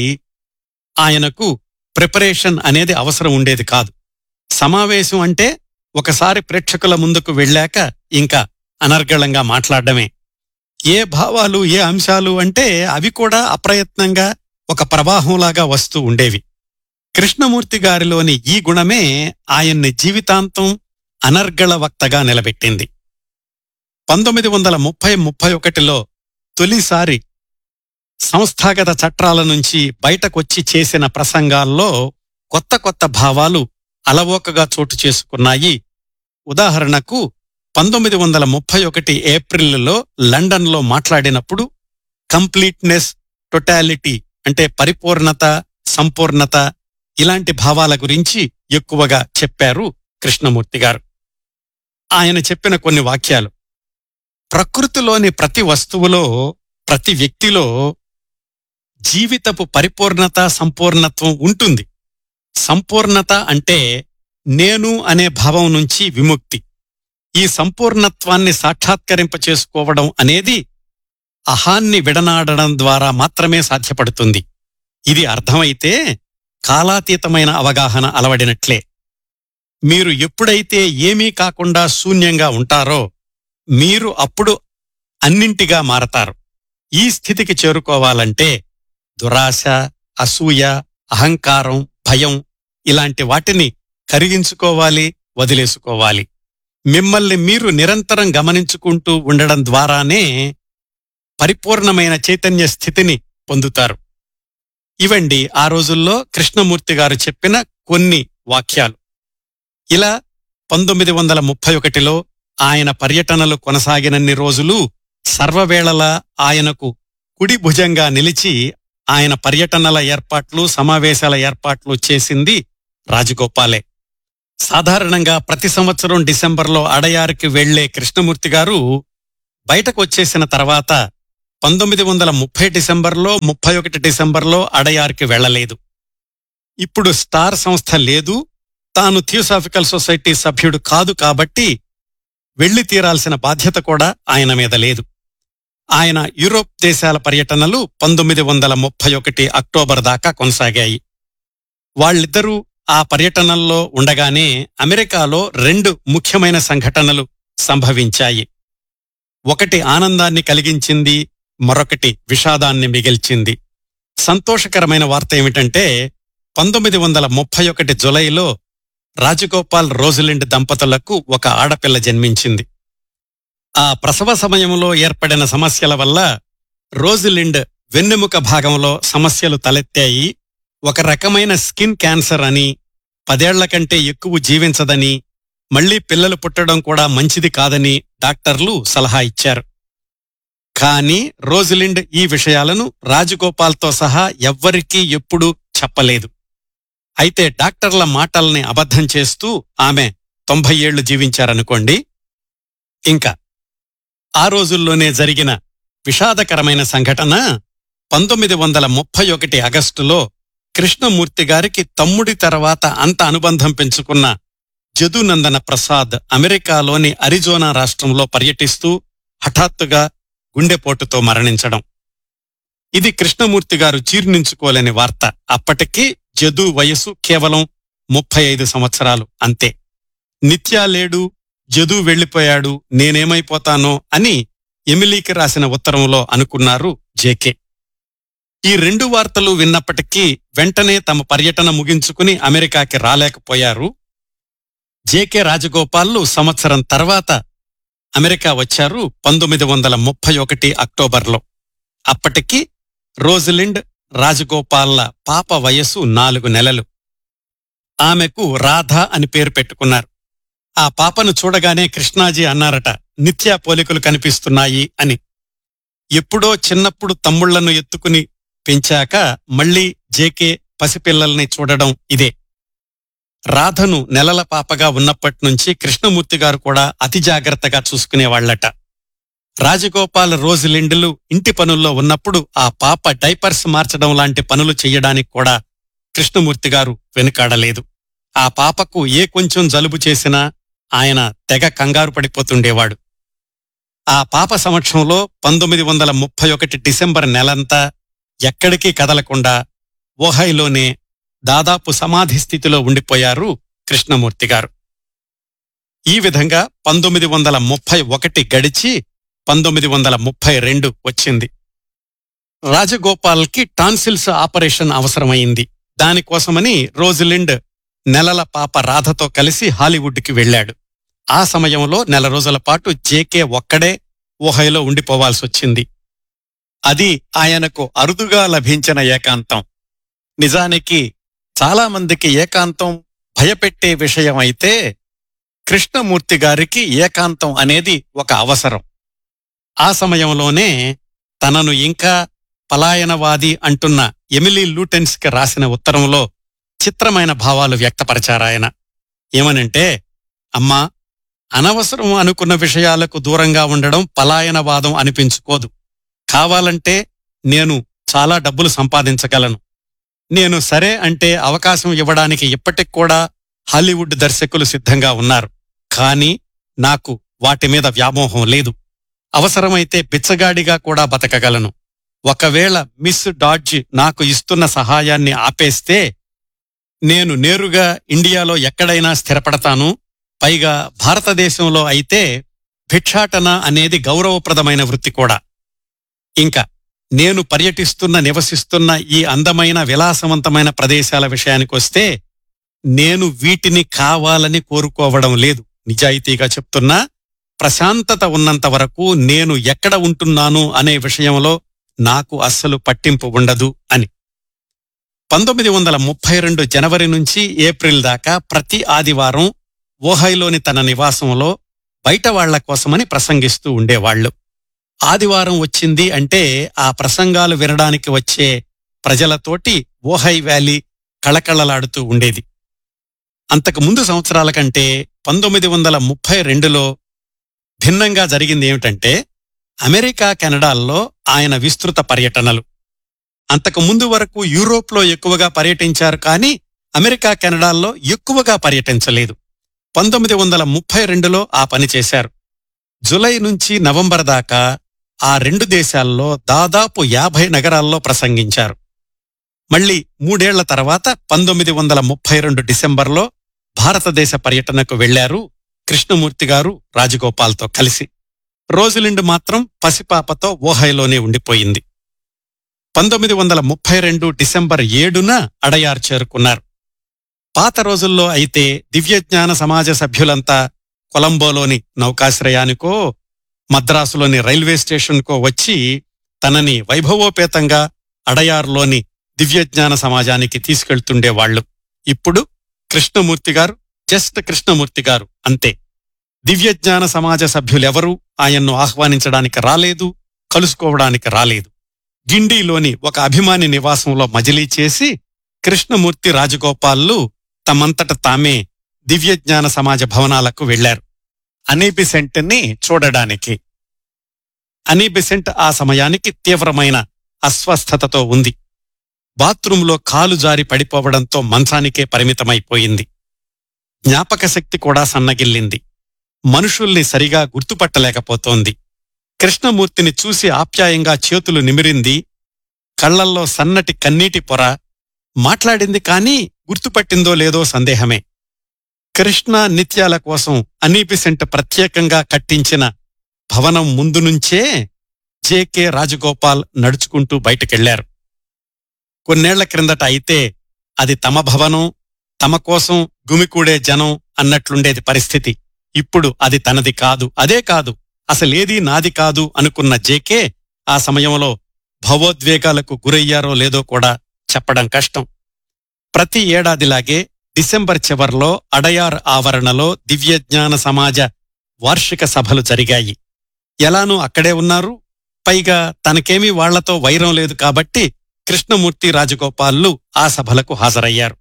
ఆయనకు ప్రిపరేషన్ అనేది అవసరం ఉండేది కాదు సమావేశం అంటే ఒకసారి ప్రేక్షకుల ముందుకు వెళ్ళాక ఇంకా అనర్గళంగా మాట్లాడడమే ఏ భావాలు ఏ అంశాలు అంటే అవి కూడా అప్రయత్నంగా ఒక ప్రవాహంలాగా వస్తూ ఉండేవి కృష్ణమూర్తి గారిలోని ఈ గుణమే ఆయన్ని జీవితాంతం అనర్గళ వక్తగా నిలబెట్టింది పంతొమ్మిది వందల ముప్పై ముప్పై ఒకటిలో తొలిసారి సంస్థాగత చట్రాల నుంచి బయటకొచ్చి చేసిన ప్రసంగాల్లో కొత్త కొత్త భావాలు అలవోకగా చోటు చేసుకున్నాయి ఉదాహరణకు పంతొమ్మిది వందల ముప్పై ఒకటి ఏప్రిల్లో లండన్లో మాట్లాడినప్పుడు కంప్లీట్నెస్ టొటాలిటీ అంటే పరిపూర్ణత సంపూర్ణత ఇలాంటి భావాల గురించి ఎక్కువగా చెప్పారు కృష్ణమూర్తి గారు ఆయన చెప్పిన కొన్ని వాక్యాలు ప్రకృతిలోని ప్రతి వస్తువులో ప్రతి వ్యక్తిలో జీవితపు పరిపూర్ణత సంపూర్ణత్వం ఉంటుంది సంపూర్ణత అంటే నేను అనే భావం నుంచి విముక్తి ఈ సంపూర్ణత్వాన్ని సాక్షాత్కరింప చేసుకోవడం అనేది అహాన్ని విడనాడడం ద్వారా మాత్రమే సాధ్యపడుతుంది ఇది అర్థమైతే కాలాతీతమైన అవగాహన అలవడినట్లే మీరు ఎప్పుడైతే ఏమీ కాకుండా శూన్యంగా ఉంటారో మీరు అప్పుడు అన్నింటిగా మారతారు ఈ స్థితికి చేరుకోవాలంటే దురాశ అసూయ అహంకారం భయం ఇలాంటి వాటిని కరిగించుకోవాలి వదిలేసుకోవాలి మిమ్మల్ని మీరు నిరంతరం గమనించుకుంటూ ఉండడం ద్వారానే పరిపూర్ణమైన చైతన్య స్థితిని పొందుతారు ఇవండి ఆ రోజుల్లో కృష్ణమూర్తి గారు చెప్పిన కొన్ని వాక్యాలు ఇలా పంతొమ్మిది వందల ముప్పై ఒకటిలో ఆయన పర్యటనలు కొనసాగినన్ని రోజులు సర్వవేళలా ఆయనకు కుడి భుజంగా నిలిచి ఆయన పర్యటనల ఏర్పాట్లు సమావేశాల ఏర్పాట్లు చేసింది రాజగోపాలే సాధారణంగా ప్రతి సంవత్సరం డిసెంబర్లో అడయారుకి వెళ్లే కృష్ణమూర్తి గారు బయటకు వచ్చేసిన తర్వాత పంతొమ్మిది వందల ముప్పై డిసెంబర్లో ముప్పై ఒకటి డిసెంబర్లో అడయారుకి వెళ్లలేదు ఇప్పుడు స్టార్ సంస్థ లేదు తాను థియోసాఫికల్ సొసైటీ సభ్యుడు కాదు కాబట్టి వెళ్లి తీరాల్సిన బాధ్యత కూడా ఆయన మీద లేదు ఆయన యూరోప్ దేశాల పర్యటనలు పంతొమ్మిది వందల ముప్పై ఒకటి అక్టోబర్ దాకా కొనసాగాయి వాళ్ళిద్దరూ ఆ పర్యటనల్లో ఉండగానే అమెరికాలో రెండు ముఖ్యమైన సంఘటనలు సంభవించాయి ఒకటి ఆనందాన్ని కలిగించింది మరొకటి విషాదాన్ని మిగిల్చింది సంతోషకరమైన వార్త ఏమిటంటే పంతొమ్మిది వందల ముప్పై ఒకటి జులైలో రాజగోపాల్ రోజులిండ్ దంపతులకు ఒక ఆడపిల్ల జన్మించింది ఆ ప్రసవ సమయంలో ఏర్పడిన సమస్యల వల్ల రోజులిండ్ వెన్నెముక భాగంలో సమస్యలు తలెత్తాయి ఒక రకమైన స్కిన్ క్యాన్సర్ అని పదేళ్ల కంటే ఎక్కువ జీవించదని మళ్లీ పిల్లలు పుట్టడం కూడా మంచిది కాదని డాక్టర్లు సలహా ఇచ్చారు కానీ రోజులిండ్ ఈ విషయాలను రాజగోపాల్తో సహా ఎవ్వరికీ ఎప్పుడూ చెప్పలేదు అయితే డాక్టర్ల మాటల్ని అబద్ధం చేస్తూ ఆమె తొంభై ఏళ్లు జీవించారనుకోండి ఇంకా ఆ రోజుల్లోనే జరిగిన విషాదకరమైన సంఘటన పంతొమ్మిది వందల ముప్పై ఒకటి ఆగస్టులో కృష్ణమూర్తి గారికి తమ్ముడి తర్వాత అంత అనుబంధం పెంచుకున్న జదునందన ప్రసాద్ అమెరికాలోని అరిజోనా రాష్ట్రంలో పర్యటిస్తూ హఠాత్తుగా గుండెపోటుతో మరణించడం ఇది కృష్ణమూర్తి గారు జీర్ణించుకోలేని వార్త అప్పటికి జదు వయసు కేవలం ముప్పై ఐదు సంవత్సరాలు అంతే నిత్యా లేడు జదు వెళ్లిపోయాడు నేనేమైపోతానో అని ఎమిలీకి రాసిన ఉత్తరంలో అనుకున్నారు జేకే ఈ రెండు వార్తలు విన్నప్పటికీ వెంటనే తమ పర్యటన ముగించుకుని అమెరికాకి రాలేకపోయారు జేకే రాజగోపాల్లు సంవత్సరం తర్వాత అమెరికా వచ్చారు పంతొమ్మిది వందల ముప్పై ఒకటి అక్టోబర్లో అప్పటికి రోజలిండ్ రాజగోపాల్ల పాప వయస్సు నాలుగు నెలలు ఆమెకు రాధ అని పేరు పెట్టుకున్నారు ఆ పాపను చూడగానే కృష్ణాజీ అన్నారట నిత్యా పోలికలు కనిపిస్తున్నాయి అని ఎప్పుడో చిన్నప్పుడు తమ్ముళ్లను ఎత్తుకుని పెంచాక మళ్ళీ జేకే పసిపిల్లల్ని చూడడం ఇదే రాధను నెలల పాపగా ఉన్నప్పటి నుంచి కృష్ణమూర్తి గారు కూడా అతి జాగ్రత్తగా చూసుకునేవాళ్లట రాజగోపాల్ రోజులిండులు ఇంటి పనుల్లో ఉన్నప్పుడు ఆ పాప డైపర్స్ మార్చడం లాంటి పనులు చెయ్యడానికి కూడా కృష్ణమూర్తి గారు వెనుకాడలేదు ఆ పాపకు ఏ కొంచెం జలుబు చేసినా ఆయన తెగ కంగారు పడిపోతుండేవాడు ఆ పాప సమక్షంలో పంతొమ్మిది వందల ముప్పై ఒకటి డిసెంబర్ నెలంతా ఎక్కడికి కదలకుండా ఓహైలోనే దాదాపు సమాధి స్థితిలో ఉండిపోయారు కృష్ణమూర్తి గారు ఈ విధంగా పంతొమ్మిది వందల ముప్పై ఒకటి గడిచి పంతొమ్మిది వందల ముప్పై రెండు వచ్చింది రాజగోపాల్కి టాన్సిల్స్ ఆపరేషన్ అవసరమైంది దానికోసమని రోజులిండ్ నెలల పాప రాధతో కలిసి హాలీవుడ్కి వెళ్ళాడు ఆ సమయంలో నెల రోజుల పాటు జేకే ఒక్కడే ఊహైలో ఉండిపోవాల్సొచ్చింది అది ఆయనకు అరుదుగా లభించిన ఏకాంతం నిజానికి చాలా మందికి ఏకాంతం భయపెట్టే విషయం అయితే కృష్ణమూర్తి గారికి ఏకాంతం అనేది ఒక అవసరం ఆ సమయంలోనే తనను ఇంకా పలాయనవాది అంటున్న ఎమిలీ లూటెన్స్కి రాసిన ఉత్తరంలో చిత్రమైన భావాలు వ్యక్తపరిచారాయన ఏమనంటే అమ్మా అనవసరం అనుకున్న విషయాలకు దూరంగా ఉండడం పలాయనవాదం అనిపించుకోదు కావాలంటే నేను చాలా డబ్బులు సంపాదించగలను నేను సరే అంటే అవకాశం ఇవ్వడానికి ఇప్పటికి కూడా హాలీవుడ్ దర్శకులు సిద్ధంగా ఉన్నారు కానీ నాకు వాటి మీద వ్యామోహం లేదు అవసరమైతే బిచ్చగాడిగా కూడా బతకగలను ఒకవేళ మిస్ డాడ్జ్ నాకు ఇస్తున్న సహాయాన్ని ఆపేస్తే నేను నేరుగా ఇండియాలో ఎక్కడైనా స్థిరపడతాను పైగా భారతదేశంలో అయితే భిక్షాటన అనేది గౌరవప్రదమైన వృత్తి కూడా ఇంకా నేను పర్యటిస్తున్న నివసిస్తున్న ఈ అందమైన విలాసవంతమైన ప్రదేశాల విషయానికొస్తే నేను వీటిని కావాలని కోరుకోవడం లేదు నిజాయితీగా చెప్తున్నా ప్రశాంతత ఉన్నంత వరకు నేను ఎక్కడ ఉంటున్నాను అనే విషయంలో నాకు అస్సలు పట్టింపు ఉండదు అని పంతొమ్మిది వందల ముప్పై రెండు జనవరి నుంచి ఏప్రిల్ దాకా ప్రతి ఆదివారం ఓహైలోని తన నివాసంలో బయట వాళ్ల కోసమని ప్రసంగిస్తూ ఉండేవాళ్లు ఆదివారం వచ్చింది అంటే ఆ ప్రసంగాలు వినడానికి వచ్చే ప్రజలతోటి ఓహై వ్యాలీ కళకళలాడుతూ ఉండేది అంతకు ముందు సంవత్సరాల కంటే పంతొమ్మిది వందల ముప్పై రెండులో భిన్నంగా జరిగింది ఏమిటంటే అమెరికా కెనడాల్లో ఆయన విస్తృత పర్యటనలు అంతకు ముందు వరకు యూరోప్లో ఎక్కువగా పర్యటించారు కానీ అమెరికా కెనడాల్లో ఎక్కువగా పర్యటించలేదు పంతొమ్మిది వందల ముప్పై రెండులో ఆ పని చేశారు జులై నుంచి నవంబర్ దాకా ఆ రెండు దేశాల్లో దాదాపు యాభై నగరాల్లో ప్రసంగించారు మళ్ళీ మూడేళ్ల తర్వాత పంతొమ్మిది వందల ముప్పై రెండు డిసెంబర్లో భారతదేశ పర్యటనకు వెళ్లారు కృష్ణమూర్తి గారు రాజగోపాల్తో కలిసి రోజులిండు మాత్రం పసిపాపతో ఓహైలోనే ఉండిపోయింది పంతొమ్మిది వందల ముప్పై రెండు డిసెంబర్ ఏడున అడయార్ చేరుకున్నారు పాత రోజుల్లో అయితే దివ్యజ్ఞాన సమాజ సభ్యులంతా కొలంబోలోని నౌకాశ్రయానికో మద్రాసులోని రైల్వే స్టేషన్కో వచ్చి తనని వైభవోపేతంగా అడయార్లోని దివ్యజ్ఞాన సమాజానికి తీసుకెళ్తుండేవాళ్లు ఇప్పుడు కృష్ణమూర్తి గారు జస్ట్ కృష్ణమూర్తి గారు అంతే దివ్యజ్ఞాన సమాజ సభ్యులెవరూ ఆయన్ను ఆహ్వానించడానికి రాలేదు కలుసుకోవడానికి రాలేదు గిండిలోని ఒక అభిమాని నివాసంలో మజిలీ చేసి కృష్ణమూర్తి రాజగోపాల్లు తమంతట తామే దివ్యజ్ఞాన సమాజ భవనాలకు వెళ్లారు అనీబిసెంట్ని చూడడానికి అనీబిసెంట్ ఆ సమయానికి తీవ్రమైన అస్వస్థతతో ఉంది బాత్రూంలో కాలు జారి పడిపోవడంతో మంచానికే పరిమితమైపోయింది జ్ఞాపక శక్తి కూడా సన్నగిల్లింది మనుషుల్ని సరిగా గుర్తుపట్టలేకపోతోంది కృష్ణమూర్తిని చూసి ఆప్యాయంగా చేతులు నిమిరింది కళ్లల్లో సన్నటి కన్నీటి పొర మాట్లాడింది కాని గుర్తుపట్టిందో లేదో సందేహమే కృష్ణ నిత్యాల కోసం అనీపిసెంట్ ప్రత్యేకంగా కట్టించిన భవనం ముందు నుంచే జేకే రాజగోపాల్ నడుచుకుంటూ బయటకెళ్లారు కొన్నేళ్ల క్రిందట అయితే అది తమ భవనం తమ కోసం గుమికూడే జనం అన్నట్లుండేది పరిస్థితి ఇప్పుడు అది తనది కాదు అదే కాదు అసలేదీ నాది కాదు అనుకున్న జేకే ఆ సమయంలో భవోద్వేగాలకు గురయ్యారో లేదో కూడా చెప్పడం కష్టం ప్రతి ఏడాదిలాగే డిసెంబర్ చివర్లో అడయార్ ఆవరణలో దివ్యజ్ఞాన సమాజ వార్షిక సభలు జరిగాయి ఎలానూ అక్కడే ఉన్నారు పైగా తనకేమీ వాళ్లతో వైరం లేదు కాబట్టి కృష్ణమూర్తి రాజగోపాల్లు ఆ సభలకు హాజరయ్యారు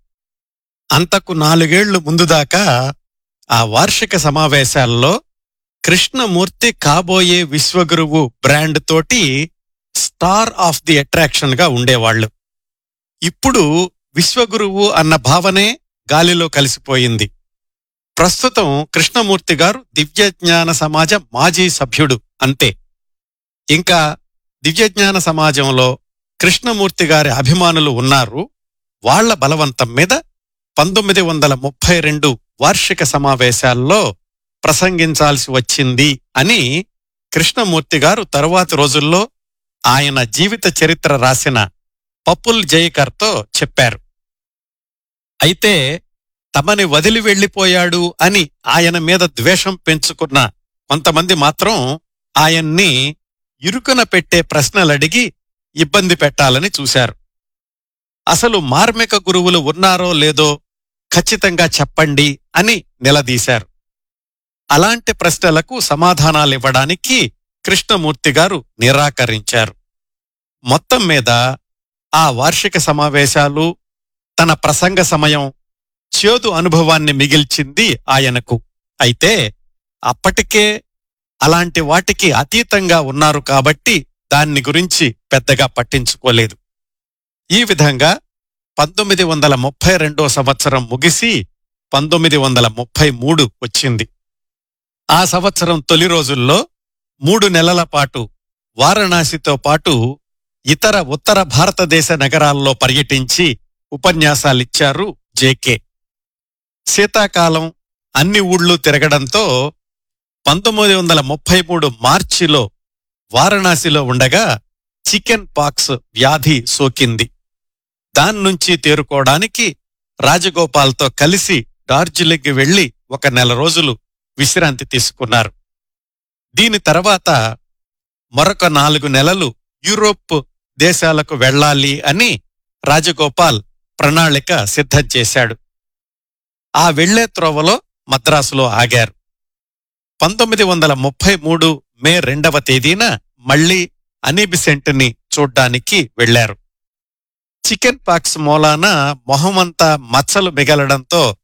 అంతకు నాలుగేళ్లు ముందుదాకా ఆ వార్షిక సమావేశాల్లో కృష్ణమూర్తి కాబోయే విశ్వగురువు బ్రాండ్ తోటి స్టార్ ఆఫ్ ది అట్రాక్షన్ గా ఉండేవాళ్లు ఇప్పుడు విశ్వగురువు అన్న భావనే గాలిలో కలిసిపోయింది ప్రస్తుతం కృష్ణమూర్తి గారు దివ్యజ్ఞాన సమాజ మాజీ సభ్యుడు అంతే ఇంకా దివ్యజ్ఞాన సమాజంలో కృష్ణమూర్తి గారి అభిమానులు ఉన్నారు వాళ్ల బలవంతం మీద పంతొమ్మిది వందల ముప్పై రెండు వార్షిక సమావేశాల్లో ప్రసంగించాల్సి వచ్చింది అని కృష్ణమూర్తి గారు తరువాతి రోజుల్లో ఆయన జీవిత చరిత్ర రాసిన పప్పుల్ జయకర్తో చెప్పారు అయితే తమని వదిలి వెళ్లిపోయాడు అని ఆయన మీద ద్వేషం పెంచుకున్న కొంతమంది మాత్రం ఆయన్ని ఇరుకున పెట్టే ప్రశ్నలడిగి ఇబ్బంది పెట్టాలని చూశారు అసలు మార్మిక గురువులు ఉన్నారో లేదో ఖచ్చితంగా చెప్పండి అని నిలదీశారు అలాంటి ప్రశ్నలకు సమాధానాలివ్వడానికి కృష్ణమూర్తి గారు నిరాకరించారు మొత్తం మీద ఆ వార్షిక సమావేశాలు తన ప్రసంగ సమయం చేదు అనుభవాన్ని మిగిల్చింది ఆయనకు అయితే అప్పటికే అలాంటి వాటికి అతీతంగా ఉన్నారు కాబట్టి దాన్ని గురించి పెద్దగా పట్టించుకోలేదు ఈ విధంగా పంతొమ్మిది వందల ముప్పై రెండో సంవత్సరం ముగిసి పంతొమ్మిది వందల ముప్పై మూడు వచ్చింది ఆ సంవత్సరం తొలి రోజుల్లో మూడు నెలల పాటు వారణాసితో పాటు ఇతర ఉత్తర భారతదేశ నగరాల్లో పర్యటించి ఉపన్యాసాలిచ్చారు జేకే శీతాకాలం అన్ని ఊళ్ళు తిరగడంతో పంతొమ్మిది వందల ముప్పై మూడు మార్చిలో వారణాసిలో ఉండగా చికెన్ పాక్స్ వ్యాధి సోకింది దాన్నుంచి తేరుకోవడానికి రాజగోపాల్తో కలిసి డార్జిలింగ్ వెళ్లి ఒక నెల రోజులు విశ్రాంతి తీసుకున్నారు దీని తర్వాత మరొక నాలుగు నెలలు యూరోప్ దేశాలకు వెళ్ళాలి అని రాజగోపాల్ ప్రణాళిక సిద్ధం చేశాడు ఆ వెళ్లే త్రోవలో మద్రాసులో ఆగారు పంతొమ్మిది వందల ముప్పై మూడు మే రెండవ తేదీన మళ్లీ అనీబిసెంట్ని చూడ్డానికి వెళ్లారు చికెన్ పాక్స్ మూలాన మొహమంతా మచ్చలు మిగలడంతో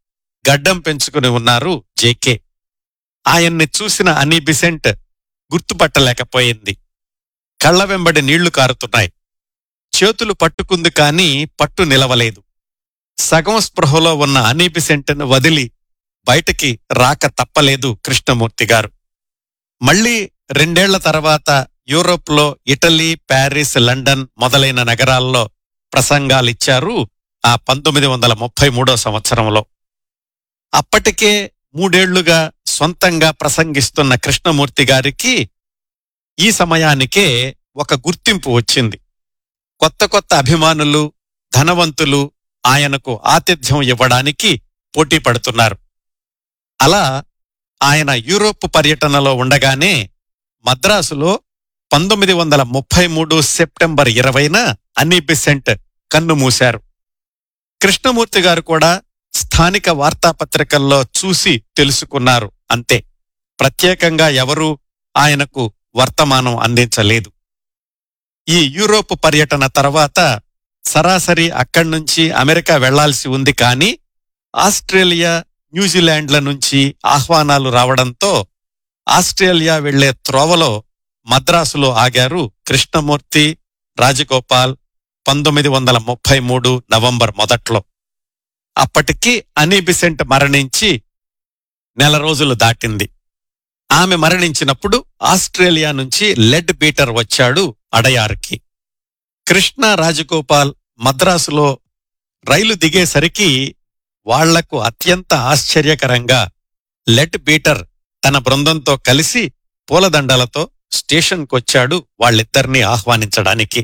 గడ్డం పెంచుకుని ఉన్నారు జేకే ఆయన్ని చూసిన అనీ బిసెంట్ గుర్తుపట్టలేకపోయింది కళ్ళ వెంబడి నీళ్లు కారుతున్నాయి చేతులు పట్టుకుంది కాని పట్టు నిలవలేదు సగం స్పృహలో ఉన్న అనీ బిసెంట్ను వదిలి బయటికి రాక తప్పలేదు కృష్ణమూర్తి గారు మళ్ళీ రెండేళ్ల తర్వాత యూరోప్లో ఇటలీ ప్యారిస్ లండన్ మొదలైన నగరాల్లో ప్రసంగాలిచ్చారు ఆ పంతొమ్మిది వందల ముప్పై మూడో సంవత్సరంలో అప్పటికే మూడేళ్లుగా సొంతంగా ప్రసంగిస్తున్న కృష్ణమూర్తి గారికి ఈ సమయానికే ఒక గుర్తింపు వచ్చింది కొత్త కొత్త అభిమానులు ధనవంతులు ఆయనకు ఆతిథ్యం ఇవ్వడానికి పోటీ పడుతున్నారు అలా ఆయన యూరోప్ పర్యటనలో ఉండగానే మద్రాసులో పంతొమ్మిది వందల ముప్పై మూడు సెప్టెంబర్ ఇరవైన అన్నీ బిసెంట్ కన్ను మూశారు కృష్ణమూర్తి గారు కూడా స్థానిక వార్తాపత్రికల్లో చూసి తెలుసుకున్నారు అంతే ప్రత్యేకంగా ఎవరూ ఆయనకు వర్తమానం అందించలేదు ఈ యూరోప్ పర్యటన తర్వాత సరాసరి అక్కడి నుంచి అమెరికా వెళ్లాల్సి ఉంది కానీ ఆస్ట్రేలియా న్యూజిలాండ్ల నుంచి ఆహ్వానాలు రావడంతో ఆస్ట్రేలియా వెళ్లే త్రోవలో మద్రాసులో ఆగారు కృష్ణమూర్తి రాజగోపాల్ పంతొమ్మిది వందల ముప్పై మూడు నవంబర్ మొదట్లో అప్పటికి అనీ బిసెంట్ మరణించి నెల రోజులు దాటింది ఆమె మరణించినప్పుడు ఆస్ట్రేలియా నుంచి లెడ్ బీటర్ వచ్చాడు అడయార్కి కృష్ణ రాజగోపాల్ మద్రాసులో రైలు దిగేసరికి వాళ్లకు అత్యంత ఆశ్చర్యకరంగా లెడ్ బీటర్ తన బృందంతో కలిసి పూలదండలతో స్టేషన్కొచ్చాడు వాళ్ళిద్దరినీ ఆహ్వానించడానికి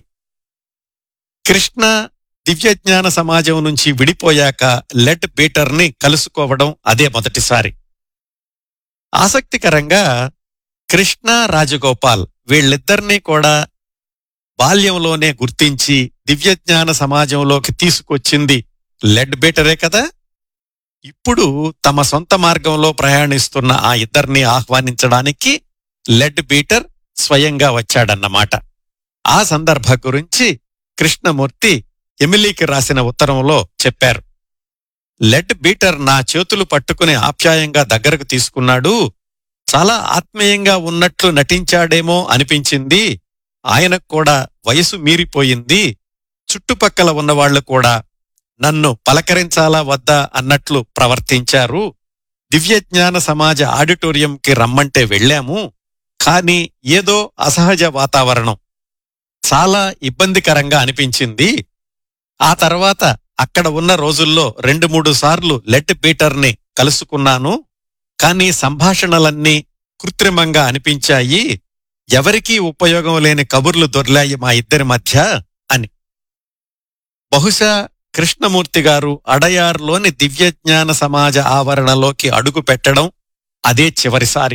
కృష్ణ దివ్యజ్ఞాన సమాజం నుంచి విడిపోయాక లెడ్ బీటర్ని కలుసుకోవడం అదే మొదటిసారి ఆసక్తికరంగా కృష్ణ రాజగోపాల్ వీళ్ళిద్దరినీ కూడా బాల్యంలోనే గుర్తించి దివ్యజ్ఞాన సమాజంలోకి తీసుకొచ్చింది లెడ్ బీటరే కదా ఇప్పుడు తమ సొంత మార్గంలో ప్రయాణిస్తున్న ఆ ఇద్దరిని ఆహ్వానించడానికి లెడ్ బీటర్ స్వయంగా వచ్చాడన్నమాట ఆ సందర్భ గురించి కృష్ణమూర్తి ఎమిలీకి రాసిన ఉత్తరంలో చెప్పారు లెడ్ బీటర్ నా చేతులు పట్టుకుని ఆప్యాయంగా దగ్గరకు తీసుకున్నాడు చాలా ఆత్మీయంగా ఉన్నట్లు నటించాడేమో అనిపించింది ఆయనకు కూడా వయసు మీరిపోయింది చుట్టుపక్కల ఉన్నవాళ్లు కూడా నన్ను పలకరించాలా వద్దా అన్నట్లు ప్రవర్తించారు దివ్యజ్ఞాన సమాజ ఆడిటోరియంకి రమ్మంటే వెళ్ళాము కాని ఏదో అసహజ వాతావరణం చాలా ఇబ్బందికరంగా అనిపించింది ఆ తర్వాత అక్కడ ఉన్న రోజుల్లో రెండు మూడు సార్లు లెడ్ బీటర్ని కలుసుకున్నాను కానీ సంభాషణలన్నీ కృత్రిమంగా అనిపించాయి ఎవరికీ ఉపయోగం లేని కబుర్లు దొర్లాయి మా ఇద్దరి మధ్య అని బహుశా కృష్ణమూర్తి గారు అడయార్లోని దివ్యజ్ఞాన సమాజ ఆవరణలోకి అడుగు పెట్టడం అదే చివరిసారి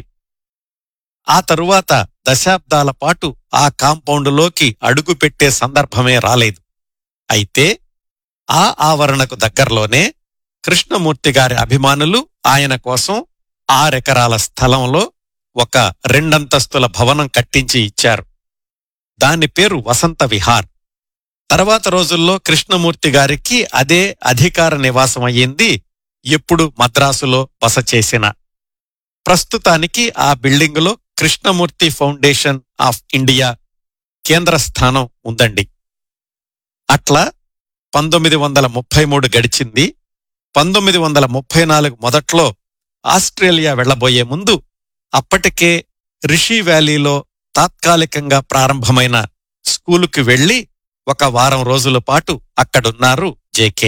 ఆ తరువాత దశాబ్దాల పాటు ఆ కాంపౌండులోకి అడుగు పెట్టే సందర్భమే రాలేదు అయితే ఆ ఆవరణకు దగ్గరలోనే కృష్ణమూర్తి గారి అభిమానులు ఆయన కోసం ఆరెకరాల స్థలంలో ఒక రెండంతస్తుల భవనం కట్టించి ఇచ్చారు దాని పేరు వసంత విహార్ తర్వాత రోజుల్లో కృష్ణమూర్తి గారికి అదే అధికార నివాసం అయ్యింది ఎప్పుడు మద్రాసులో బస చేసిన ప్రస్తుతానికి ఆ బిల్డింగులో కృష్ణమూర్తి ఫౌండేషన్ ఆఫ్ ఇండియా కేంద్ర స్థానం ఉందండి అట్లా పంతొమ్మిది వందల ముప్పై మూడు గడిచింది పంతొమ్మిది వందల ముప్పై నాలుగు మొదట్లో ఆస్ట్రేలియా వెళ్లబోయే ముందు అప్పటికే రిషి వ్యాలీలో తాత్కాలికంగా ప్రారంభమైన స్కూలుకి వెళ్లి ఒక వారం రోజుల పాటు అక్కడున్నారు జేకే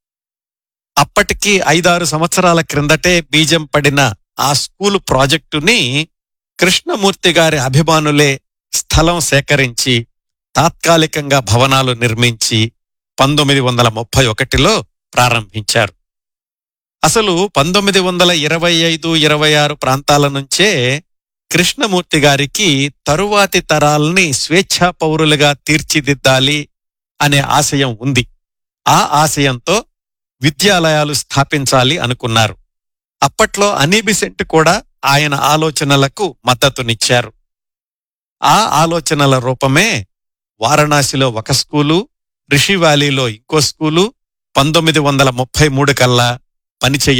అప్పటికి ఐదారు సంవత్సరాల క్రిందటే బీజం పడిన ఆ స్కూలు ప్రాజెక్టుని కృష్ణమూర్తి గారి అభిమానులే స్థలం సేకరించి తాత్కాలికంగా భవనాలు నిర్మించి పంతొమ్మిది వందల ముప్పై ఒకటిలో ప్రారంభించారు అసలు పంతొమ్మిది వందల ఇరవై ఐదు ఇరవై ఆరు ప్రాంతాల నుంచే కృష్ణమూర్తి గారికి తరువాతి తరాల్ని స్వేచ్ఛా పౌరులుగా తీర్చిదిద్దాలి అనే ఆశయం ఉంది ఆ ఆశయంతో విద్యాలయాలు స్థాపించాలి అనుకున్నారు అప్పట్లో అనీబిసెంట్ కూడా ఆయన ఆలోచనలకు మద్దతునిచ్చారు ఆ ఆలోచనల రూపమే వారణాసిలో ఒక స్కూలు రిషి వ్యాలీలో ఇంకో స్కూలు పంతొమ్మిది వందల ముప్పై మూడు కల్లా పనిచెయ్యడం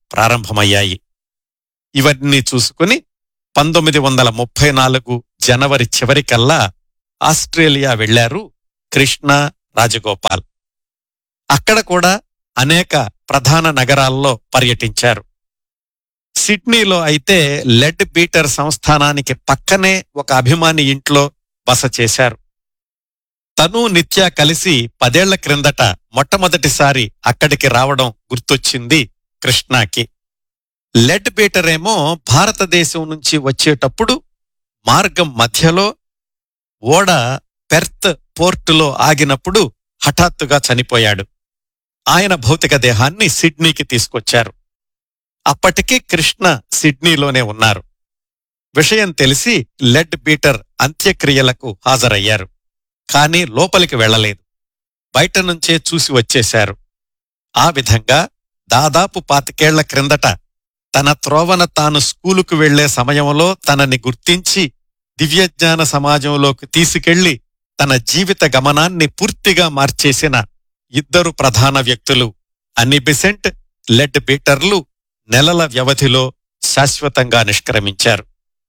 ప్రారంభమయ్యాయి ఇవన్నీ చూసుకుని పంతొమ్మిది వందల ముప్పై నాలుగు జనవరి చివరికల్లా ఆస్ట్రేలియా వెళ్లారు కృష్ణ రాజగోపాల్ అక్కడ కూడా అనేక ప్రధాన నగరాల్లో పర్యటించారు సిడ్నీలో అయితే లెడ్ బీటర్ సంస్థానానికి పక్కనే ఒక అభిమాని ఇంట్లో బస చేశారు తను నిత్య కలిసి పదేళ్ల క్రిందట మొట్టమొదటిసారి అక్కడికి రావడం గుర్తొచ్చింది కృష్ణాకి లెడ్ బీటర్ ఏమో భారతదేశం నుంచి వచ్చేటప్పుడు మార్గం మధ్యలో ఓడ పెర్త్ పోర్టులో ఆగినప్పుడు హఠాత్తుగా చనిపోయాడు ఆయన భౌతిక దేహాన్ని సిడ్నీకి తీసుకొచ్చారు అప్పటికి కృష్ణ సిడ్నీలోనే ఉన్నారు విషయం తెలిసి లెడ్ బీటర్ అంత్యక్రియలకు హాజరయ్యారు కానీ లోపలికి వెళ్ళలేదు బయట నుంచే చూసి వచ్చేశారు ఆ విధంగా దాదాపు పాతికేళ్ల క్రిందట తన త్రోవన తాను స్కూలుకు వెళ్లే సమయంలో తనని గుర్తించి దివ్యజ్ఞాన సమాజంలోకి తీసుకెళ్లి తన జీవిత గమనాన్ని పూర్తిగా మార్చేసిన ఇద్దరు ప్రధాన వ్యక్తులు అనిబిసెంట్ లెడ్ బీటర్లు నెలల వ్యవధిలో శాశ్వతంగా నిష్క్రమించారు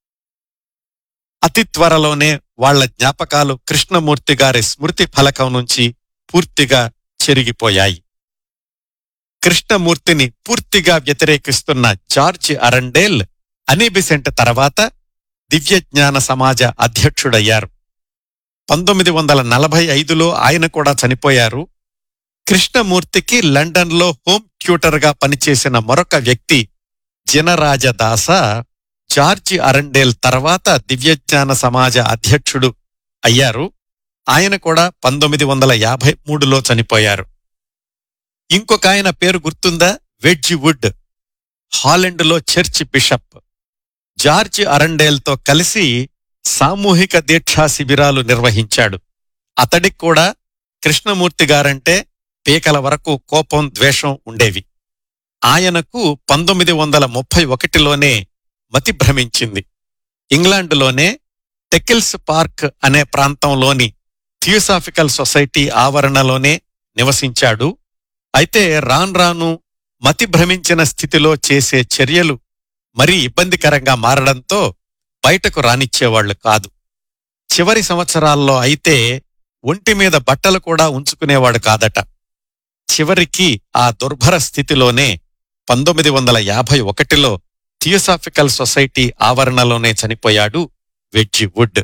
అతి త్వరలోనే వాళ్ల జ్ఞాపకాలు కృష్ణమూర్తి గారి స్మృతి ఫలకం నుంచి పూర్తిగా చెరిగిపోయాయి కృష్ణమూర్తిని పూర్తిగా వ్యతిరేకిస్తున్న జార్జ్ అరండేల్ అనిబిసెంట్ తర్వాత దివ్యజ్ఞాన సమాజ అధ్యక్షుడయ్యారు పంతొమ్మిది వందల నలభై ఐదులో ఆయన కూడా చనిపోయారు కృష్ణమూర్తికి లండన్లో హోమ్ ట్యూటర్గా పనిచేసిన మరొక వ్యక్తి జినరాజదాస జార్జి అరండేల్ తర్వాత దివ్యజ్ఞాన సమాజ అధ్యక్షుడు అయ్యారు ఆయన కూడా పంతొమ్మిది వందల యాభై మూడులో చనిపోయారు ఇంకొక ఆయన పేరు గుర్తుందా వెడ్జి వుడ్ హాలెండ్లో చర్చ్ బిషప్ జార్జ్ అరండేల్తో కలిసి సామూహిక దీక్షా శిబిరాలు నిర్వహించాడు అతడికి కూడా కృష్ణమూర్తి గారంటే పీకల వరకు కోపం ద్వేషం ఉండేవి ఆయనకు పంతొమ్మిది వందల ముప్పై ఒకటిలోనే మతి భ్రమించింది ఇంగ్లాండులోనే టెకిల్స్ పార్క్ అనే ప్రాంతంలోని థియోసాఫికల్ సొసైటీ ఆవరణలోనే నివసించాడు అయితే రాన్ రాను మతి భ్రమించిన స్థితిలో చేసే చర్యలు మరీ ఇబ్బందికరంగా మారడంతో బయటకు రానిచ్చేవాళ్లు కాదు చివరి సంవత్సరాల్లో అయితే ఒంటి మీద బట్టలు కూడా ఉంచుకునేవాడు కాదట చివరికి ఆ దుర్భర స్థితిలోనే పంతొమ్మిది వందల యాభై ఒకటిలో థియోసాఫికల్ సొసైటీ ఆవరణలోనే చనిపోయాడు వెడ్జి వుడ్